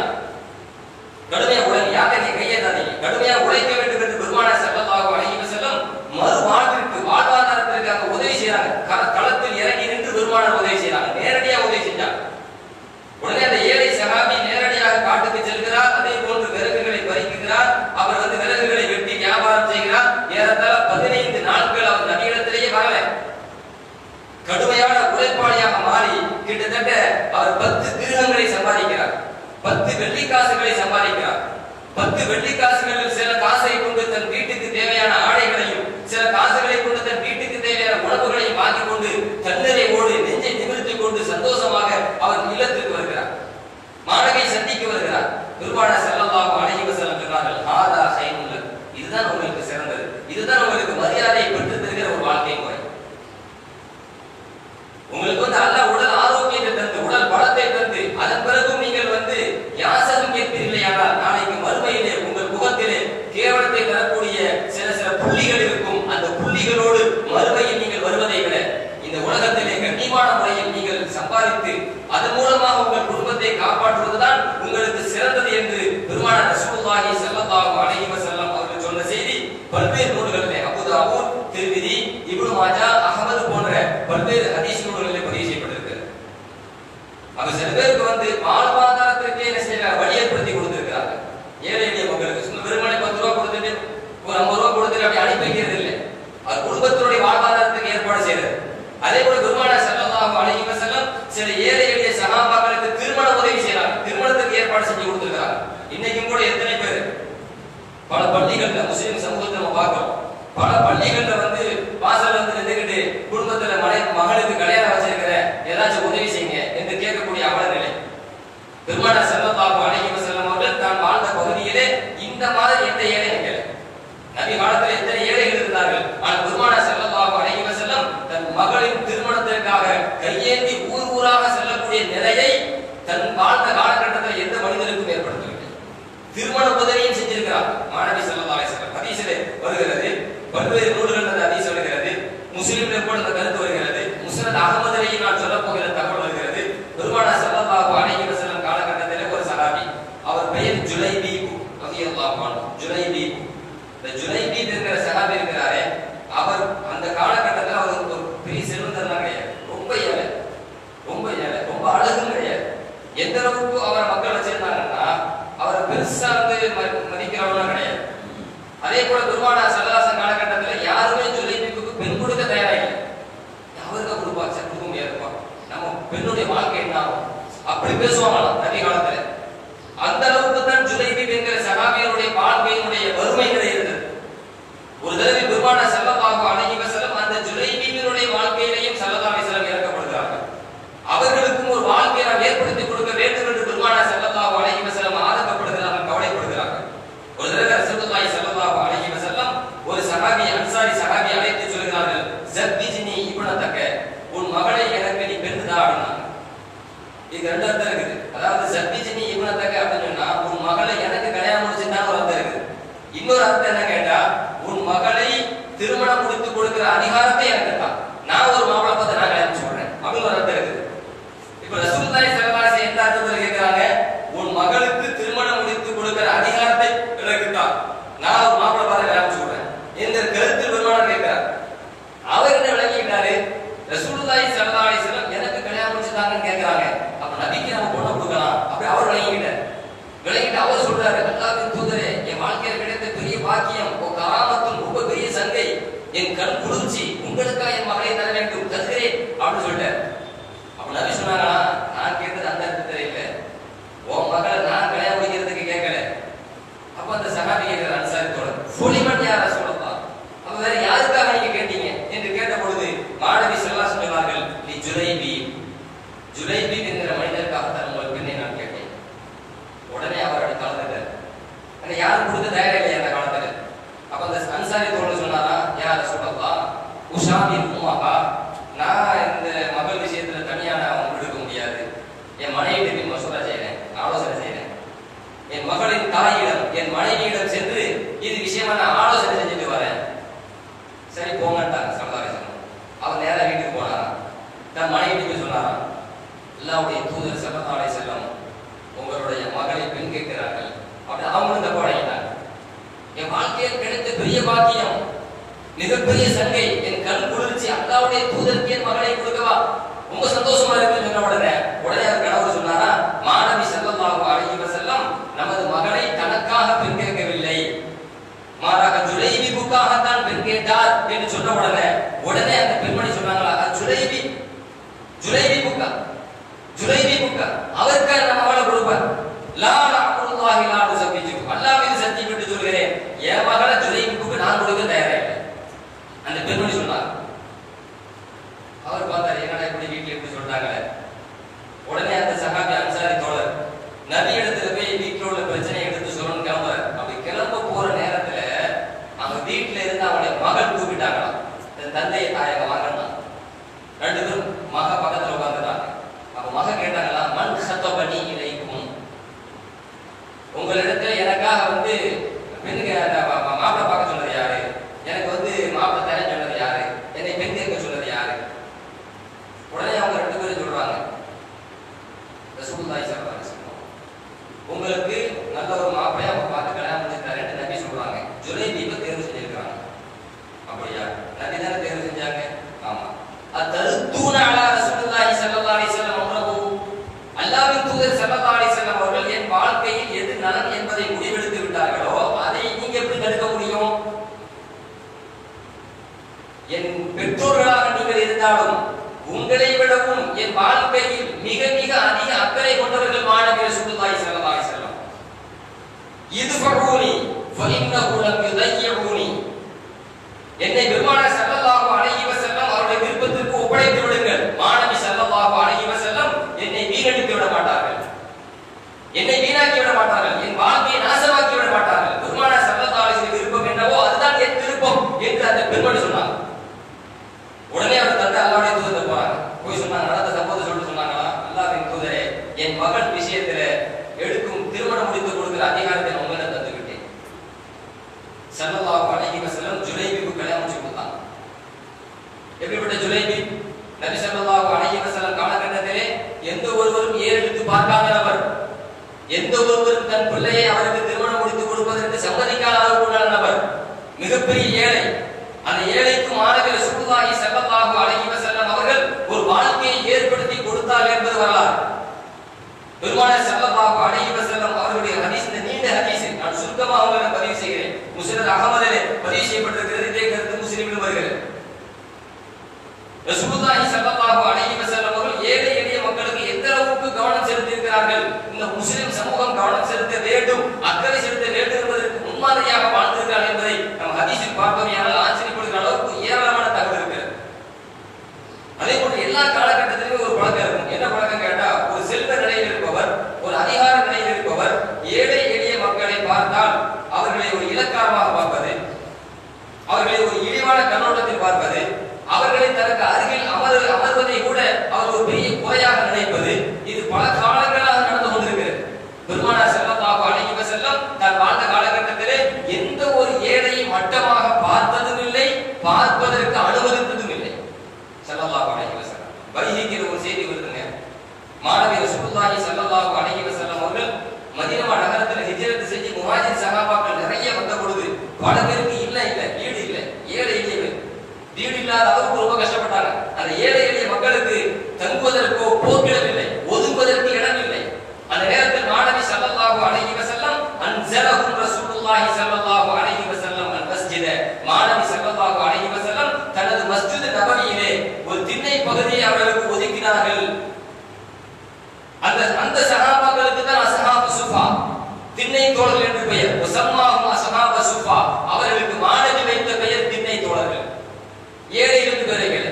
கடுமையா உழைங்க யாருக்கு நீங்க கையேறாதீங்க கடுமையா உழைக்க வேண்டும் என்று பெருமான செல்லதாக அழகி செல்லும் மறு வாழ்விற்கு வாழ்வாதாரத்திற்காக உதவி செய்யறாங்க கள- களத்தில் இறங்கி நின்று பெருமானார் உதவி செய்யறாங்க நேரடியா உதவி செஞ்சாங்க உடனே அந்த ஏழை சகாபி நேரடியாக காட்டுக்கு செல்கிறார் அதே போன்று விறகுகளை பறிக்கிறார் அவர் வந்து விறகுகளை வெட்டி வியாபாரம் செய்கிறார் ஏறத்தாழ பதினைந்து நாட்கள் அவர் நபியிடத்திலேயே வரல கடுமையான உழைப்பாளியாக மாறி கிட்டத்தட்ட அவர் பத்து திருகங்களை சம்பாதிக்கிறார் பத்து வெள்ளி காசுகளை சம்பாதிக்கிறார் பத்து வெள்ளி காசுகளில் சில காசை கொண்டு தன் வீட்டுக்கு தேவையான ஆடைகளையும் சில காசுகளை கொண்டு தன் வீட்டுக்கு தேவையான உணவுகளையும் வாங்கிக் கொண்டு தன்னிறைவோடு நெஞ்சை நிமிர்த்திக் கொண்டு சந்தோஷமாக அவர் இல்லத்திற்கு வருகிறார் மாணவியை சந்திக்க வருகிறார் பெருமாட செல்லல்லாஹு அலைஹி வஸல்லம் சொன்னார்கள் ஹாதா ஹைருல் இதுதான் உங்களுக்கு சிறந்தது இதுதான் உங்களுக்கு மரியாதையை பெற்று தருகிற ஒரு வாழ்க்கை முறை உங்களுக்கு வந்து அல்லாஹ் உடல் ஆரோக்கியத்தை தந்து உடல் பலத்தை தந்து அதன் பிறகும் நீங்கள் வந்து யாசகம் கேட்பீர்களேயானால் நாளைக்கு மறுமையிலே உங்கள் முகத்திலே கேவலத்தை தரக்கூடிய சில சில புள்ளிகள் இருக்கும் அந்த புள்ளிகளோடு மறுமையில் நீங்கள் வருவதை விட இந்த உலகத்திலே கண்ணியமான முறையில் நீங்கள் சம்பாதித்து அதன் மூலமாக உங்கள் குடும்பத்தை காப்பாற்றுவதுதான் உங்களுக்கு சிறந்தது என்று பெருமான ரசூலுல்லாஹி ஸல்லல்லாஹு அலைஹி வஸல்லம் அவர்கள் சொன்ன செய்தி பல்வேறு நூல்களிலே Abu Dawood Tirmidhi Ibn Majah Ahmad போன்ற பல்வேறு ஹதீஸ் நூல்களிலே பதிவு செய்யப்பட்டிருக்கிறது அப்ப சில பேருக்கு வந்து வாழ்வாதாரத்திற்கே என்ன செய்யறாங்க வழி ஏற்படுத்தி கொடுத்திருக்கிறாங்க ஏழை எளிய மக்களுக்கு சும்மா வெறுமனே பத்து ரூபா கொடுத்துட்டு ஒரு ஐம்பது ரூபா கொடுத்துட்டு அப்படி அனுப்பி வைக்கிறது இல்லை அது குடும்பத்தினுடைய வாழ்வாதாரத்துக்கு ஏற்பாடு செய்யறது அதே போல பெருமான ஸல்லல்லாஹு அலைஹி வஸல்லம் சில ஏழை எளிய சகாபாக்களுக்கு திருமண உதவி செய்யறாங்க திருமணத்துக்கு ஏற்பாடு செஞ்சு கொடுத்திருக்காங்க இன்னைக்கும் கூட எத்தனை பேர் பல பள்ளிகள்ல முஸ்லிம் சமூகத்தை நம்ம பார்க்கிறோம் பல பள்ளிகள்ல வந்து வாசல்ல வந்து நின்றுகிட்டு குடும்பத்துல மனை மகளுக்கு கல்யாணம் வச்சிருக்கிற ஏதாச்சும் உதவி செய்யுங்க என்று கேட்கக்கூடிய அவல நிலை பெருமான செல்லல்லாஹு அலைஹி வஸல்லம் அவர்கள் தான் வாழ்ந்த பகுதியிலே இந்த மாதிரி எந்த ஏழை நிக்கல நபி காலத்தில் எத்தனை ஏழைகள் இருந்தார்கள் ஆனால் பெருமான செல்லல்லாஹு அலைஹி வஸல்லம் தன் மகளின் திருமணத்திற்காக கையேந்தி ஊர் ஊராக செல்லக்கூடிய நிலையை தன் வாழ்ந்த காலகட்டத்தில் எந்த மனிதனுக்கும் ஏற்படுத்தவில்லை திருமண உதவியும் செஞ்சிருக்கிறார் மாணவி ஸல்லல்லாஹு அலைஹி வஸல்லம் ஹதீஸிலே வருகிறது பல்வேறு நூல்கள் அந்த ஹதீஸ் வருகிறது முஸ்லிம்ல கூட அந்த கருத்து வருகிறது முஸ்னத் அகமதுலையும் நான் சொல்ல போகிற தகவல் வருகிறது பெருமானா ஸல்லல்லாஹு அலைஹி வஸல்லம் காலகட்டத்திலே ஒரு சஹாபி அவர் பெயர் ஜுலைபீப் ரலியல்லாஹு அன்ஹு ஜுலைபீப் இந்த ஜுலைபீப் என்கிற சஹாபி இருக்கிறாரே அவர் அந்த காலகட்டத்தில் அவர் ஒரு பெரிய செல்வந்தர்லாம் கிடையாது ரொம்ப ஏழை ரொம்ப ஏழை ரொம்ப அழகும் கிடையாது எந்த அளவுக்கு அவரை மக்கள் வச்சிருந்தாங்கன்னா அவரை பெருசா வந்து ம- மதிக்கிறவங்களும் கிடையாது அதே போல குருவானா சல்லாசன் காலகட்டத்தில் யாருமே ஜுலைபிக்கு பெண் கொடுக்க தயாரா இல்லை அவருக்கு கொடுப்பா சரி கொடுக்க முடியாதுப்பா நம்ம பெண்ணுடைய வாழ்க்கை என்ன ஆகும் அப்படி பேசுவாங்களாம் நபி காலத்துல அந்த அளவுக்கு இது ரெண்டு அர்த்தம் இருக்குது அதாவது சத்திஜினி இவனத்தக்க அப்படின்னு சொன்னா உன் மகளை எனக்கு கல்யாணம் முடிச்சுதான் ஒரு அர்த்தம் இருக்குது இன்னொரு அர்த்தம் என்ன கேட்டா உன் மகளை திருமணம் முடித்து கொடுக்கிற அதிகாரத்தை எனக்கு தான் நான் ஒரு மாப்பிளை பார்த்து நான் கல்யாணம் சொல்றேன் அப்படின்னு ஒரு அர்த்தம் இருக்குது இப்ப ரசூலுல்லாஹி ஸல்லல்லாஹு அலைஹி எந்த அர்த்தத்துல கேக்குறாங்க உன் மகளுக்கு திருமணம் முடித்து கொடுக்கிற அதிகாரத்தை எனக்கு தான் நான் ஒரு மாப்பிளை பார்த்து கல்யாணம் சொல்றேன் இந்த கருத்தில் பெருமானார் கேட்கிறார் அவர் என்ன விளங்கிட்டாரு ரசூலுல்லாஹி ஸல்லல்லாஹு அலைஹி வஸல்லம் எனக்கு கல்யாணம் முடிச்சுட்டாங்கன்னு கேக்குறாங்க அப்ப நபிக்கு நம்ம பொண்ணை கொடுக்கலாம் அப்படி அவர் விளங்கிட்டார் விளங்கிட்டு அவர் சொல்றாரு அல்லாஹ்வின் தூதரே என் வாழ்க்கையில் கிடைத்த பெரிய பாக்கியம் ஓ கராமத்தும் ரொம்ப பெரிய சங்கை என் கண் குளிர்ச்சி உங்களுக்கா என் மகளை தர வேண்டும் தருகிறேன் அப்படின்னு சொல்லிட்டார் அப்ப நபி சொன்னாங்களா நான் கேட்டது அந்த அர்த்தத்தில் இல்ல உன் மகளை நான் கல்யாணம் முடிக்கிறதுக்கு கேட்கல அப்ப அந்த சகாபி கேட்கிற அன்சாரி தோழர் சுலிமன் யாரா சொல்லலாம் அப்ப வேற யாருக்காக நீங்க கேட்டீங்க என்று கேட்ட பொழுது மாணவி செல்லா சொன்னார்கள் நீ ஜுலைபி ஜுலைபி என்கிற மனிதருக்காகத்தான் உங்கள் பெண்ணை நான் கேட்டேன் உடனே அவர் அப்படி கலந்துட்டார் ஆனா யாரும் கொடுக்க தயாரா இல்லையா அந்த காலத்துல அப்ப அந்த அன்சாரி தோழர் சொன்னாரா யார சொல்லலாம் உஷாபின் உமாகா நான் இந்த மகள் விஷயத்துல தனியா நான் முடிவெடுக்க முடியாது என் மனைவிட்டு போய் மசோதா செய்யறேன் ஆலோசனை செய்யறேன் என் மகளின் தாயிடம் என் மனைவியிடம் சென்று இது விஷயமா நான் ஆலோசனை செஞ்சுட்டு வரேன் சரி போங்கட்டாங்க சமுதாயம் அவர் நேரா வீட்டுக்கு போனாராம் தன் மனைவி போய் சொன்னாராம் அல்லாவுடைய தூதர் சல்லல்லாஹு செல்லம் உங்களுடைய மகளை பெண் கேட்கிறார்கள் அப்படி அவங்களும் தப்ப அடையிட்டாங்க என் வாழ்க்கையில் கிடைத்த பெரிய பாக்கியம் மிகப்பெரிய சங்கை என் கண் குளிர்ச்சி அல்லாவுடைய தூதருக்கு என் மகளை கொடுக்கவா ரொம்ப சந்தோஷமா இருக்குன்னு சொன்ன உடனே உடனே அவர் கணவர் சொன்னாரா மாணவி செல்லல்லாஹு அலைஹி வஸல்லம் நமது மகளை தனக்காக பெண் கேட்கவில்லை மாறாக ஜுலைபி புக்காகத்தான் பெண் கேட்டார் என்று சொன்ன உடனே உடனே அந்த பெண்மணி சொன்னாங்களா "அது ஜுலைபி ஜுலைபி புக்கா ஜுலைபி புக்கா அவருக்கு நம்ம மகளை கொடுப்பார் லா அல்லாஹி லா நுசபிஜு அல்லாஹ் மீது சத்தியம் விட்டு சொல்கிறேன் என் மகளை ஜுலைபி புக்கு நான் கொடுக்க தயாரா இல்லை அந்த பெண்மணி சொன்னார் அவர் பார்த்தார் என்னடா இப்படி வீட்டுல இப்படி சொல்றாங்களே உடனே அந்த சஹாபி அன்சாரி தோழர் நபி இடத்துல போய் வீட்டுல உள்ள பிரச்சனையை எடுத்து சொல்லணும்னு கிளம்புறாரு அப்படி கிளம்ப போற நேரத்துல அவங்க வீட்டுல இருந்து அவனுடைய மகள் கூப்பிட்டாங்களாம் இந்த தந்தையை தாயக வாங்கணும் ரெண்டு பேரும் மக பக்கத்துல உட்கார்ந்துட்டாங்க அப்ப மக கேட்டாங்களா மண் சத்தபனி இலைக்கும் உங்களிடத்துல எனக்காக வந்து பெண்ணுக்கு அந்த மா- மா- மாப்பிள்ளை பார்க்க சொன்னது யாரு எனக்கு வந்து மாப்பிள்ளை தர சொன்னது யாரு என்னை பெண் கேட்க சொன்னது யாரு உடனே அவங்க ரெண்டு பேரும் சொல்றாங்க ரசூலுல்லாஹி ஸல்லல்லாஹு அலைஹி வஸல்லம் உங்களுக்கு நல்ல ஒரு மாப்பிளைய அவங்க பார்த்து கல்யாணம் பண்ணி தரேன்னு நபி சொல்றாங்க ஜுலைபீபை தேர்வு செஞ்சிருக்காங்க அப்படியா நபி தானே தேர்வு செஞ்சாங்க ஆமா அத்தருத்தூன அலா ரசூலுல்லாஹி ஸல்லல்லாஹு அலைஹி வஸல்லம் அம்ரஹு அல்லாஹ்வின் தூதர் ஸல்லல்லாஹு அலைஹி வஸல்லம் அவர்கள் என் வாழ்க்கையில் எது நலன் என்பதை முடிவெடுத்து விட்டார்களோ அதை நீங்க எப்படி தடுக்க முடியும் என் பெற்றோர்களாக நீங்கள் இருந்தாலும் உங்களை விடவும் என் வாழ்க்கையில் மிக மிக அதிக அக்கறை கொண்டவர்கள் மாணவிய சுற்றுதாய் செல்லதாய் செல்லம் இது பகூனி லம் யுதையூனி என்னை பெருமான செல்லல்லாஹு அலைஹி வஸல்லம் அவருடைய விருப்பத்திற்கு ஒப்படைத்து விடுங்கள் மாணவி செல்லல்லாஹு அலைஹி வஸல்லம் என்னை வீணடித்து விட மாட்டார்கள் என்னை வீணாக்கி விட மாட்டார்கள் என் வாழ்க்கையை நாசமாக்கி விட மாட்டார்கள் பெருமான செல்லல்லாஹு அலைஹி வஸல்லம் விருப்பம் என்னவோ அதுதான் என் விருப்பம் என்று அந்த பெண்மணி சொன்னாங்க உடனே அவர் தந்தை அல்லாவுடைய தூதத்தை போறாங்க போய் சொன்னாங்க நடந்த சம்பவத்தை சொல்லிட்டு சொன்னாங்களா அல்லாவின் தூதரே என் மகன் விஷயத்துல எடுக்கும் திருமணம் முடித்து கொடுக்கிற அதிகாரத்தை நான் உங்களிடம் தந்து விட்டேன் சல்லல்லாஹு அலைஹி வஸல்லம் ஜுலைபிக்கு கல்யாணம் முடிச்சு கொடுத்தாங்க எப்படிப்பட்ட ஜுலைபி நபி ஸல்லல்லாஹு அலைஹி வஸல்லம் காலகட்டத்திலே எந்த ஒருவரும் ஏறெடுத்து பார்க்காத நபர் எந்த ஒருவரும் தன் பிள்ளையை அவருக்கு திருமணம் முடித்து கொடுப்பதற்கு சம்மதிக்காத அளவுக்கு உள்ள நபர் மிகப்பெரிய ஏழை அந்த ஏழைக்கு மாணவிய சுருதாகி செல்லல்லாஹு அலைஹி வஸல்லம் அவர்கள் ஒரு வாழ்க்கையை ஏற்படுத்தி கொடுத்தார் என்பது வரலாறு பெருமானார் ஸல்லல்லாஹு அலைஹி வஸல்லம் அவர்களுடைய ஹதீஸ் இந்த நீண்ட ஹதீஸ் நான் சுருக்கமாக உங்களுக்கு பதிவு செய்கிறேன் முஸ்லிம் அகமதிலே பதிவு செய்யப்பட்டிருக்கிறது இதே கருத்து முஸ்லிமிலும் வருகிறது ரசூலுல்லாஹி ஸல்லல்லாஹு அலைஹி வஸல்லம் அவர்கள் ஏழை எளிய மக்களுக்கு எந்த அளவுக்கு கவனம் செலுத்தி இருக்கிறார்கள் இந்த முஸ்லிம் சமூகம் கவனம் செலுத்த வேண்டும் அக்கறை செலுத்த வேண்டும் என்பதற்கு முன்மாதிரியாக வாழ்ந்திருக்கிறார்கள் என்பதை நம்ம ஹதீஸில் பார்ப்போமையானால் ஆச்சரியப்படுகிற அளவுக்கு ஏராளமான தகவல் இருக்கிறது அதே போன்று எல்லா காலகட்டத்திலுமே ஒரு பழக்கம் இருக்கும் என்ன பழக்கம் கேட்டா ஒரு செல்வ நிலையில் இருப்பவர் ஒரு அதிகார நிலையில் இருப்பவர் ஏழை எளிய மக்களை பார்த்தால் அவர்களை ஒரு இலக்காரமாக பார்ப்பது அவர்களை ஒரு இழிவான கண்ணோட்டத்தில் பார்ப்பது அவர்களை தனக்கு அருகில் அமர் அமர்வதை கூட அவர் ஒரு பெரிய குறையாக நினைப்பது இது பல ரசூலுல்லாஹி ஸல்லல்லாஹு அலைஹி வஸல்லம் அவர்கள் மதீனா நகரத்துல ஹிஜ்ரத் செஞ்சு முஹாஜிர் சஹாபாக்கள் நிறைய வந்த பொழுது பல பேருக்கு இல்ல இல்ல வீடு இல்ல ஏழை எளியவர் வீடு இல்லாத அளவுக்கு ரொம்ப கஷ்டப்பட்டாங்க அந்த ஏழை எளிய மக்களுக்கு தங்குவதற்கோ போக்கிடமில்லை ஒதுங்குவதற்கு இடமில்லை அந்த நேரத்தில் மாணவி ஸல்லல்லாஹு அலைஹி வஸல்லம் அன்ஸலஹும் ரசூலுல்லாஹி ஸல்லல்லாஹு அலைஹி வஸல்லம் அல் மஸ்ஜித மாணவி ஸல்லல்லாஹு அலைஹி வஸல்லம் தனது மஸ்ஜித் நபவியிலே ஒரு திண்ணை பகுதியை அவர்களுக்கு ஒதுக்கினார்கள் அந்த அந்த சஹாபாக்களுக்கு தான் அஸ்ஹாபு சுஃபா திண்ணை தோழர்கள் என்று பெயர் உசம்மாஹும் அஸ்ஹாபு சுஃபா அவர்களுக்கு மாணவி வைத்த பெயர் திண்ணை தோழர்கள் ஏழைகளுக்கு பெயர்கள்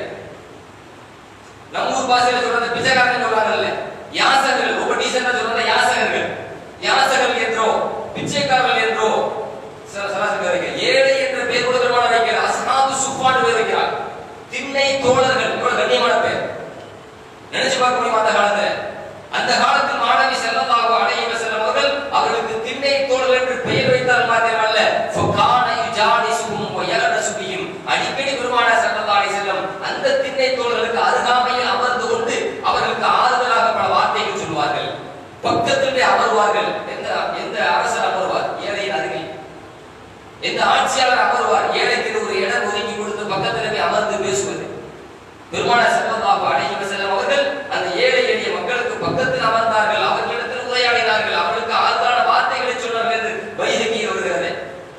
நம்ம ஊர் பாஷையில சொல்றது பிச்சைக்காரன் சொல்றாங்கல்ல யாசகர்கள் ரொம்ப டீசெண்டா சொல்றது யாசகர்கள் யாசகர்கள் என்றோ பிச்சைக்காரர்கள் என்றோ சில சராசரி பேர் வைக்கிறார். ஏழை என்ற பெயர் கூட பெருமான வைக்கிறார் அஸ்ஹாபு சுஃபான்னு பேர் வைக்கிறார் திண்ணை தோழர்கள் இவ்வளவு கண்ணியமான பேர் நினைச்சு பார்க்க முடியுமா அந்த காலத்துல அந்த காலத்தில் மாணவி ஸல்லல்லாஹு அலைஹி வஸல்லம் அவர்கள் அவர்களுக்கு திண்ணை தோழர்கள் என்று பெயர் வைத்தால் மாத்திரமல்ல ஃபகான யுஜாலிசுஹும் வ யலனசு பிஹிம் அடிக்கடி பெருமானார் ஸல்லல்லாஹு அலைஹி வஸல்லம் அந்த திண்ணை தோழர்களுக்கு அருகாமையில் அமர்ந்து கொண்டு அவர்களுக்கு ஆறுதலாக பல வார்த்தைகள் சொல்வார்கள் பக்கத்திலே அமர்வார்கள் எந்த எந்த அரசர் அமர்வார் ஏழையின் அருகில் எந்த ஆட்சியாளர் அமர்வார் ஏழைக்கு ஒரு இடம் ஒதுக்கி கொடுத்து பக்கத்தில் போய் அமர்ந்து பேசுவது பெருமானார் ஸல்லல்லாஹு அலைஹி வஸல்லம் அவர்கள் அந்த ஏழை எளிய மக்களுக்கு பக்கத்தில் அமர்ந்தார்கள் அவர்களிடத்தில் உரையாடினார்கள் அவர்களுக்கு ஆறுதலான வார்த்தைகளை சொன்னார்கள் என்று வைதகியில் வருகிறது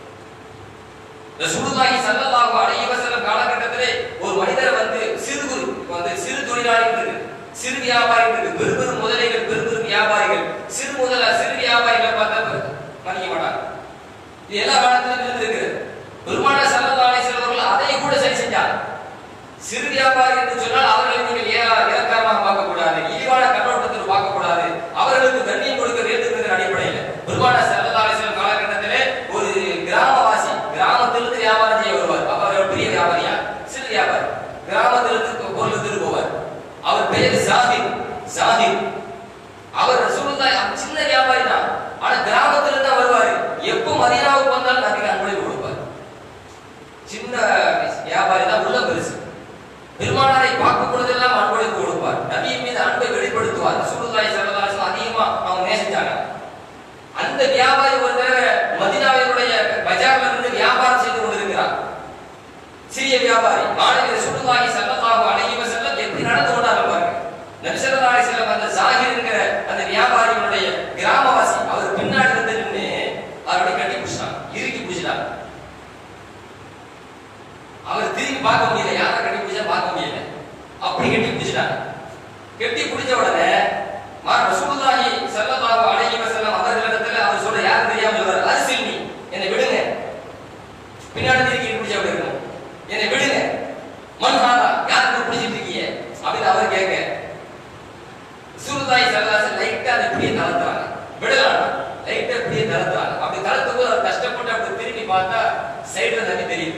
ரசூலுல்லாஹி ஸல்லல்லாஹு அலைஹி வஸல்லம் காலகட்டத்திலே ஒரு மனிதர் வந்து சிறு குறு வந்து சிறு தொழிலாளி இருக்கு சிறு வியாபாரி இருக்கு பெரு பெரு முதலைகள் பெரு பெரு வியாபாரிகள் சிறு முதல சிறு வியாபாரிகளை பார்த்தா மதிக்க மாட்டாங்க இது எல்லா காலத்திலும் இருந்திருக்கு பெருமானார் ஸல்லல்லாஹு அலைஹி வஸல்லம் அவர்கள் அதை கூட சரி செஞ்சாங்க சிறு வியாபாரி என்று சொன்னால் அவர்களை நீங்கள் ஏ- இலக்காரமாக பார்க்க கூடாது இழிவான கண்ணோட்டத்தில் பார்க்க கூடாது அவர்களுக்கு கண்ணியம் கொடுக்க வேண்டும் என்ற அடிப்படையில் பெருமானார் ஸல்லல்லாஹு அலைஹி வஸல்லம் காலகட்டத்திலே ஒரு கிராமவாசி கிராமத்திலிருந்து வியாபாரம் செய்ய வருவார் அவர் ஒரு பெரிய வியாபாரியா சிறு வியாபாரி கிராமத்திலிருந்து பொருள் எடுத்துட்டு போவார் அவர் பெயர் ஜாஹிர் ஜாஹிர் அவர் ரசூலுல்லாஹி அவர் சின்ன வியாபாரி தான் ஆனா கிராமத்திலிருந்து தான் வருவாரு எப்போ மதீனாவுக்கு வந்தாலும் நபிக்கு அன்பளிப்பு கொடுப்பார் சின்ன வியாபாரி தான் உள்ள பெருசு பெருமானாரை பார்க்கும் பொழுதெல்லாம் அன்பளிப்பு கொடுப்பார் நபியின் மீது அன்பை வெளிப்படுத்துவார் ரசூலுல்லாஹி ஸல்லல்லாஹு அலைஹி வஸல்லம் அதிகமா அவங்க நேசிச்சாங்க அந்த வியாபாரி ஒரு தடவை மதீனாவினுடைய பஜார்ல இருந்து வியாபாரம் செய்து கொண்டிருக்கிறார் சிறிய வியாபாரி மாணவி ரசூலுல்லாஹி ஸல்லல்லாஹு அலைஹி வஸல்லம் எப்படி நடந்து கொண்டார்கள் பாருங்க நபி ஸல்லல்லாஹு அலைஹி வஸல்லம் அந்த ஜாகிர் என்கிற அந்த வியாபாரியினுடைய கிராமவாசி அவர் பின்னாடி இருந்து நின்று அவருடைய கட்டி பிடிச்சாங்க இறுக்கி பிடிச்சிட்டாங்க அவர் திரும்பி பார்க்க முடியல யாரை கட்டி பிடிச்சா பார்க்க முடியல அப்படி கட்டி பிடிச்சிட்டாங்க கட்டி பிடிச்ச உடனே மா ரசூலுல்லாஹி ஸல்லல்லாஹு அலைஹி வஸல்லம் அவர்களிடத்துல அவர் சொல்ற யாரும் தெரியாம சொல்றாரு அரிசில்னி என்னை விடுங்க பின்னாடி திருக்கி பிடிச்ச அப்படி இருக்கும் என்னை விடுங்க மன்ஹாரா யாருக்கு பிடிச்சிட்டு இருக்கீங்க அப்படின்னு அவர் கேட்க ரசூலுல்லாஹி ஸல்லல்லாஹு அலைஹி வஸல்லம் லைட்டா அதை இப்படியே தளர்த்துறாங்க விடலாம் லைட்டா இப்படியே தளர்த்துறாங்க அப்படி தளர்த்தும் போது அவர் கஷ்டப்பட்டு அப்படி திரும்பி பார்த்தா சைடுல நபி தெரியுது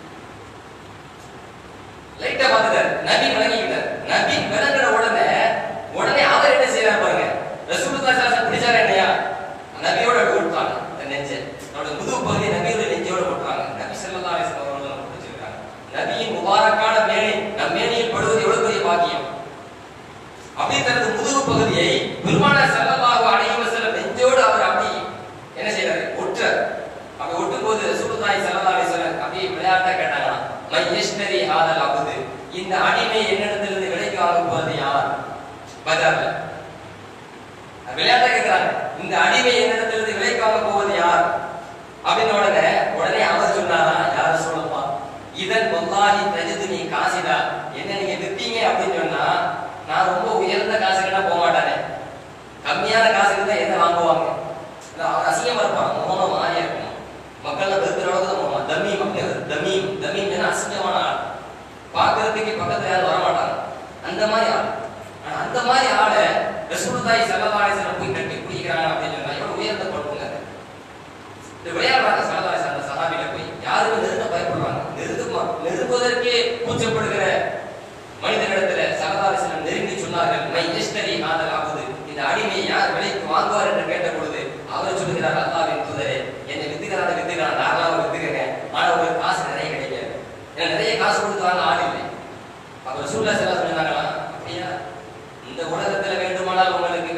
லைட்டா பார்த்துட்டாரு நபி விளங்கிக்கிட்டார் நபி விளங்குற உடனே உடனே அவர் என்ன செய்யறாரு பாருங்க ரசூலுல்லாஹி ஸல்லல்லாஹு அலைஹி பிடிச்சாரு என்னையா நபியோட அப்படி விட்டாங்க அந்த நெஞ்சை அவரோட முதுகு பகுதி நபியோட நெஞ்சோட விட்டுறாங்க நபி ஸல்லல்லாஹு அலைஹி வஸல்லம் அவர்கள் பிடிச்சிருக்காங்க நபியின் முபாரக்கான மேனி நம் மேனியில் படுவது எவ்வளவு பெரிய பாக்கியம் அப்படி தனது முதுகு பகுதியை பெருமானார் ஸல்லல்லாஹு அலைஹி வஸல்லம் நெஞ்சோடு அவர் அப்படி என்ன செய்யறாரு ஒற்றார் அப்படி ஒட்டும் போது ரசூலுல்லாஹி ஸல்லல்லாஹு அலைஹி வஸல்லம் அப்படியே விளையாட்டா கேட்டாங்க மை யஷ்தரி ஹாதல் அபுது இந்த அடிமை என்னிடத்திலிருந்து விலைக்கு வாங்க போறது யார் பஜார்ல விளையாட்டா கேட்கிறாங்க இந்த அடிமை என்னிடத்திலிருந்து விலைக்கு வாங்க போவது யார் அப்படின்னு உடனே உடனே அவர் சொன்னாரா யார் சொல்லப்பா இதன் வல்லாஹி தஜிது நீ காசிதா என்ன நீங்க வித்தீங்க அப்படின்னு சொன்னா நான் ரொம்ப உயர்ந்த காசுக்குன்னா போக மாட்டானே கம்மியான காசுக்கு தான் என்ன வாங்குவாங்க இல்ல, அவர் அசிங்கமா இருப்பான் முகமா மாறியா இருக்கும் மக்கள் வெறுக்கிற அளவுக்கு தான் போவான் தமீம் அப்படின்னு தமீம் தமீம் என்ன அசிங்கமான ஆள் பார்க்கறதுக்கு பக்கத்துல யாரும் வர மாட்டாங்க அந்த மாதிரி ஆள் ஆனா அந்த மாதிரி ஆளை ரசூலுல்லாஹி ஸல்லல்லாஹு அலைஹி வஸல்லம் போய் கட்டி பிடிக்கிறாங்க அப்படின்னு சொன்னா எவ்வளவு உயர்ந்த பண்புங்க அது. இந்த விளையாடுறாங்க ஸல்லல்லாஹு அலைஹி வஸல்லம் அந்த சஹாபில போய் யாருமே நெருங்க பயப்படுறாங்க நெருங்குமா நெருங்குவதற்கே கூச்சப்படுகிற மனிதனிடத்துல ஸல்லல்லாஹு அலைஹி வஸல்லம் நெருங்கி சொன்னார்கள் மை யஷ்தரி ஹாதல் அபுது இந்த அடிமையை யார் விலைக்கு வாங்குவார் என்று கேட்ட பொழுது அவர் சொல்லுகிறார் அல்லாஹ்வின் தூதரே என்னை வித்துக்கிறான வித்துக்கிறான் நாங்களாம் வித்துக்கிறேன் ஆனா உங்களுக்கு காசு நிறைய கிடைக்காது ஏன்னா நிறைய காசு கொடுத்து வாங்க ஆள் இல்லை அப்ப ரசூலுல்லாஹி ஸல்லல்லாஹு அலைஹி சொன்னாங்களா அப்படியா இந்த உலகத்துல வேண்டுமானால் உங்களுக்கு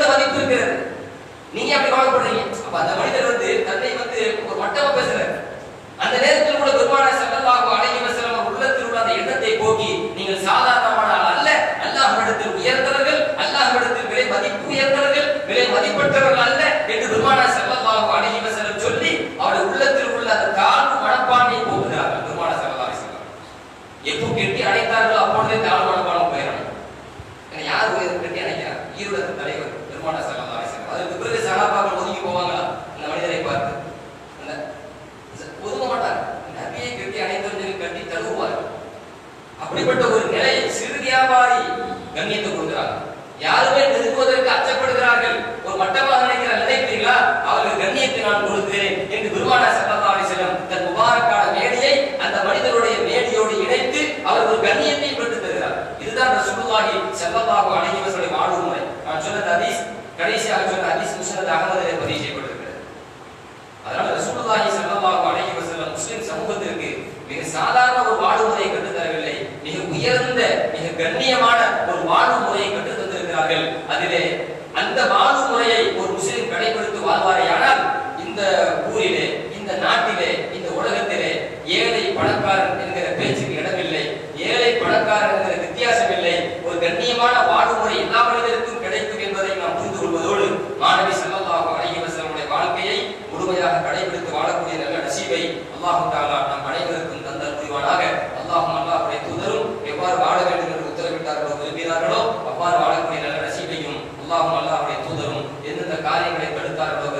மதிப்பு இருக்கிறது நீங்க அப்படி கவலைப்படுறீங்க அப்ப அந்த மனிதர் வந்து தன்னை வந்து ஒரு மட்டமா பேசுறாரு அந்த நேரத்தில் கூட பெருமான செல்லல்லாஹு அலைஹி வஸல்லம் உள்ளத்தில் உள்ள அந்த எண்ணத்தை போக்கி நீங்கள் சாதாரணமான ஆள் அல்ல அல்லாஹ்விடத்தில் உயர்ந்தவர்கள் அல்லாஹ்விடத்தில் விலை மதிப்பு உயர்ந்தவர்கள் விலை மதிப்பற்றவர்கள் அல்ல என்று பெருமான செல்லல்லாஹு அலைஹி வஸல்லம் சொல்லி அவருடைய உள்ளத்தில் உள்ள அந்த தாழ்வு மனப்பான்மையை போக்குகிறார்கள் பெருமான செல்லல்லாஹு அலைஹி வஸல்லம் எப்போ கெட்டி அழைத்தார்களோ அப்பொழுதே தாழ்வு மனப்பான்மை போயிடணும் ஏன்னா யார் உயர் கட்டி அணைக்கிறார் ஈரோட தலைவர் பெருமான செல்லல்லாஹு அலைஹி வஸல்லம் அதற்கு பிறகு சகாபாக்கள் ஒதுங்கி போவாங்களா இந்த மனிதரை பார்த்து அந்த ஒதுங்க மாட்டாங்க நபியை கட்டி அனைத்து கட்டி தழுவுவார்கள் அப்படிப்பட்ட ஒரு நிலையை சிறு வியாபாரி கண்ணியத்தை கொடுக்கிறாங்க யாருமே நெருங்குவதற்கு அச்சப்படுகிறார்கள் ஒரு மட்டமாக நினைக்கிற நினைக்கிறீங்களா அவர்கள் கண்ணியத்தை நான் கொடுக்கிறேன் என்று பெருமானா சல்லல்லாஹு அலைஹி வஸல்லம் தன் முபாரக்கான மேடையை அந்த மனிதனுடைய மேடையோடு இணைத்து அவர் ஒரு கண்ணியத்தை பெற்று தருகிறார் இதுதான் ரசூலுல்லாஹி ஸல்லல்லாஹு அலைஹி வஸல்லம் வாழ்வு முறை நான் சொன்ன ஹதீஸ் கடைசியாக சொன்ன ஹதீஸ் முஸ்னத் அகமதிலே பதிவு செய்யப்பட்டிருக்கிறது அதனால ரசூலுல்லாஹி ஸல்லல்லாஹு அலைஹி வஸல்லம் முஸ்லிம் சமூகத்திற்கு மிக சாதாரண ஒரு வாழ்வு முறையை கற்றுத் தரவில்லை மிக உயர்ந்த மிக கண்ணியமான ஒரு வாழ்வு முறையை கற்றுத் தந்திருக்கிறார்கள் அதிலே அந்த வாழ்வு முறையை ஒரு முஸ்லிம் கடைபிடித்து வாழ்வாரேயானால் இந்த ஊரிலே இந்த நாட்டிலே இந்த உலகத்திலே ஏழை பணக்காரன் என்கிற பேச்சுக்கு இடமில்லை ஏழை பணக்காரன் என்கிற வித்தியாசம் இல்லை ஒரு கண்ணியமான வாழ்வு முறை எல்லா மனிதருக்கும் கிடைக்கும் என்பதை நாம் புரிந்து கொள்வதோடு மாணவி ஸல்லல்லாஹு அலைஹி வஸல்லமுடைய வாழ்க்கையை முழுமையாக கடைபிடித்து வாழக்கூடிய நல்ல நசீபை அல்லாஹு தஆலா நம் அனைவருக்கும் தந்தல் புரிவானாக அல்லாஹும் அல்லாஹ்வுடைய தூதரும் எவ்வாறு வாழ வேண்டும் என்று உத்தரவிட்டார்களோ விரும்பினார்களோ அவ்வாறு வாழக்கூடிய நல்ல நசீபையும் அல்லாஹும் அல்லாஹ்வுடைய தூதரும் எந்தெந்த காரியங்களை தடுத்தார்களோ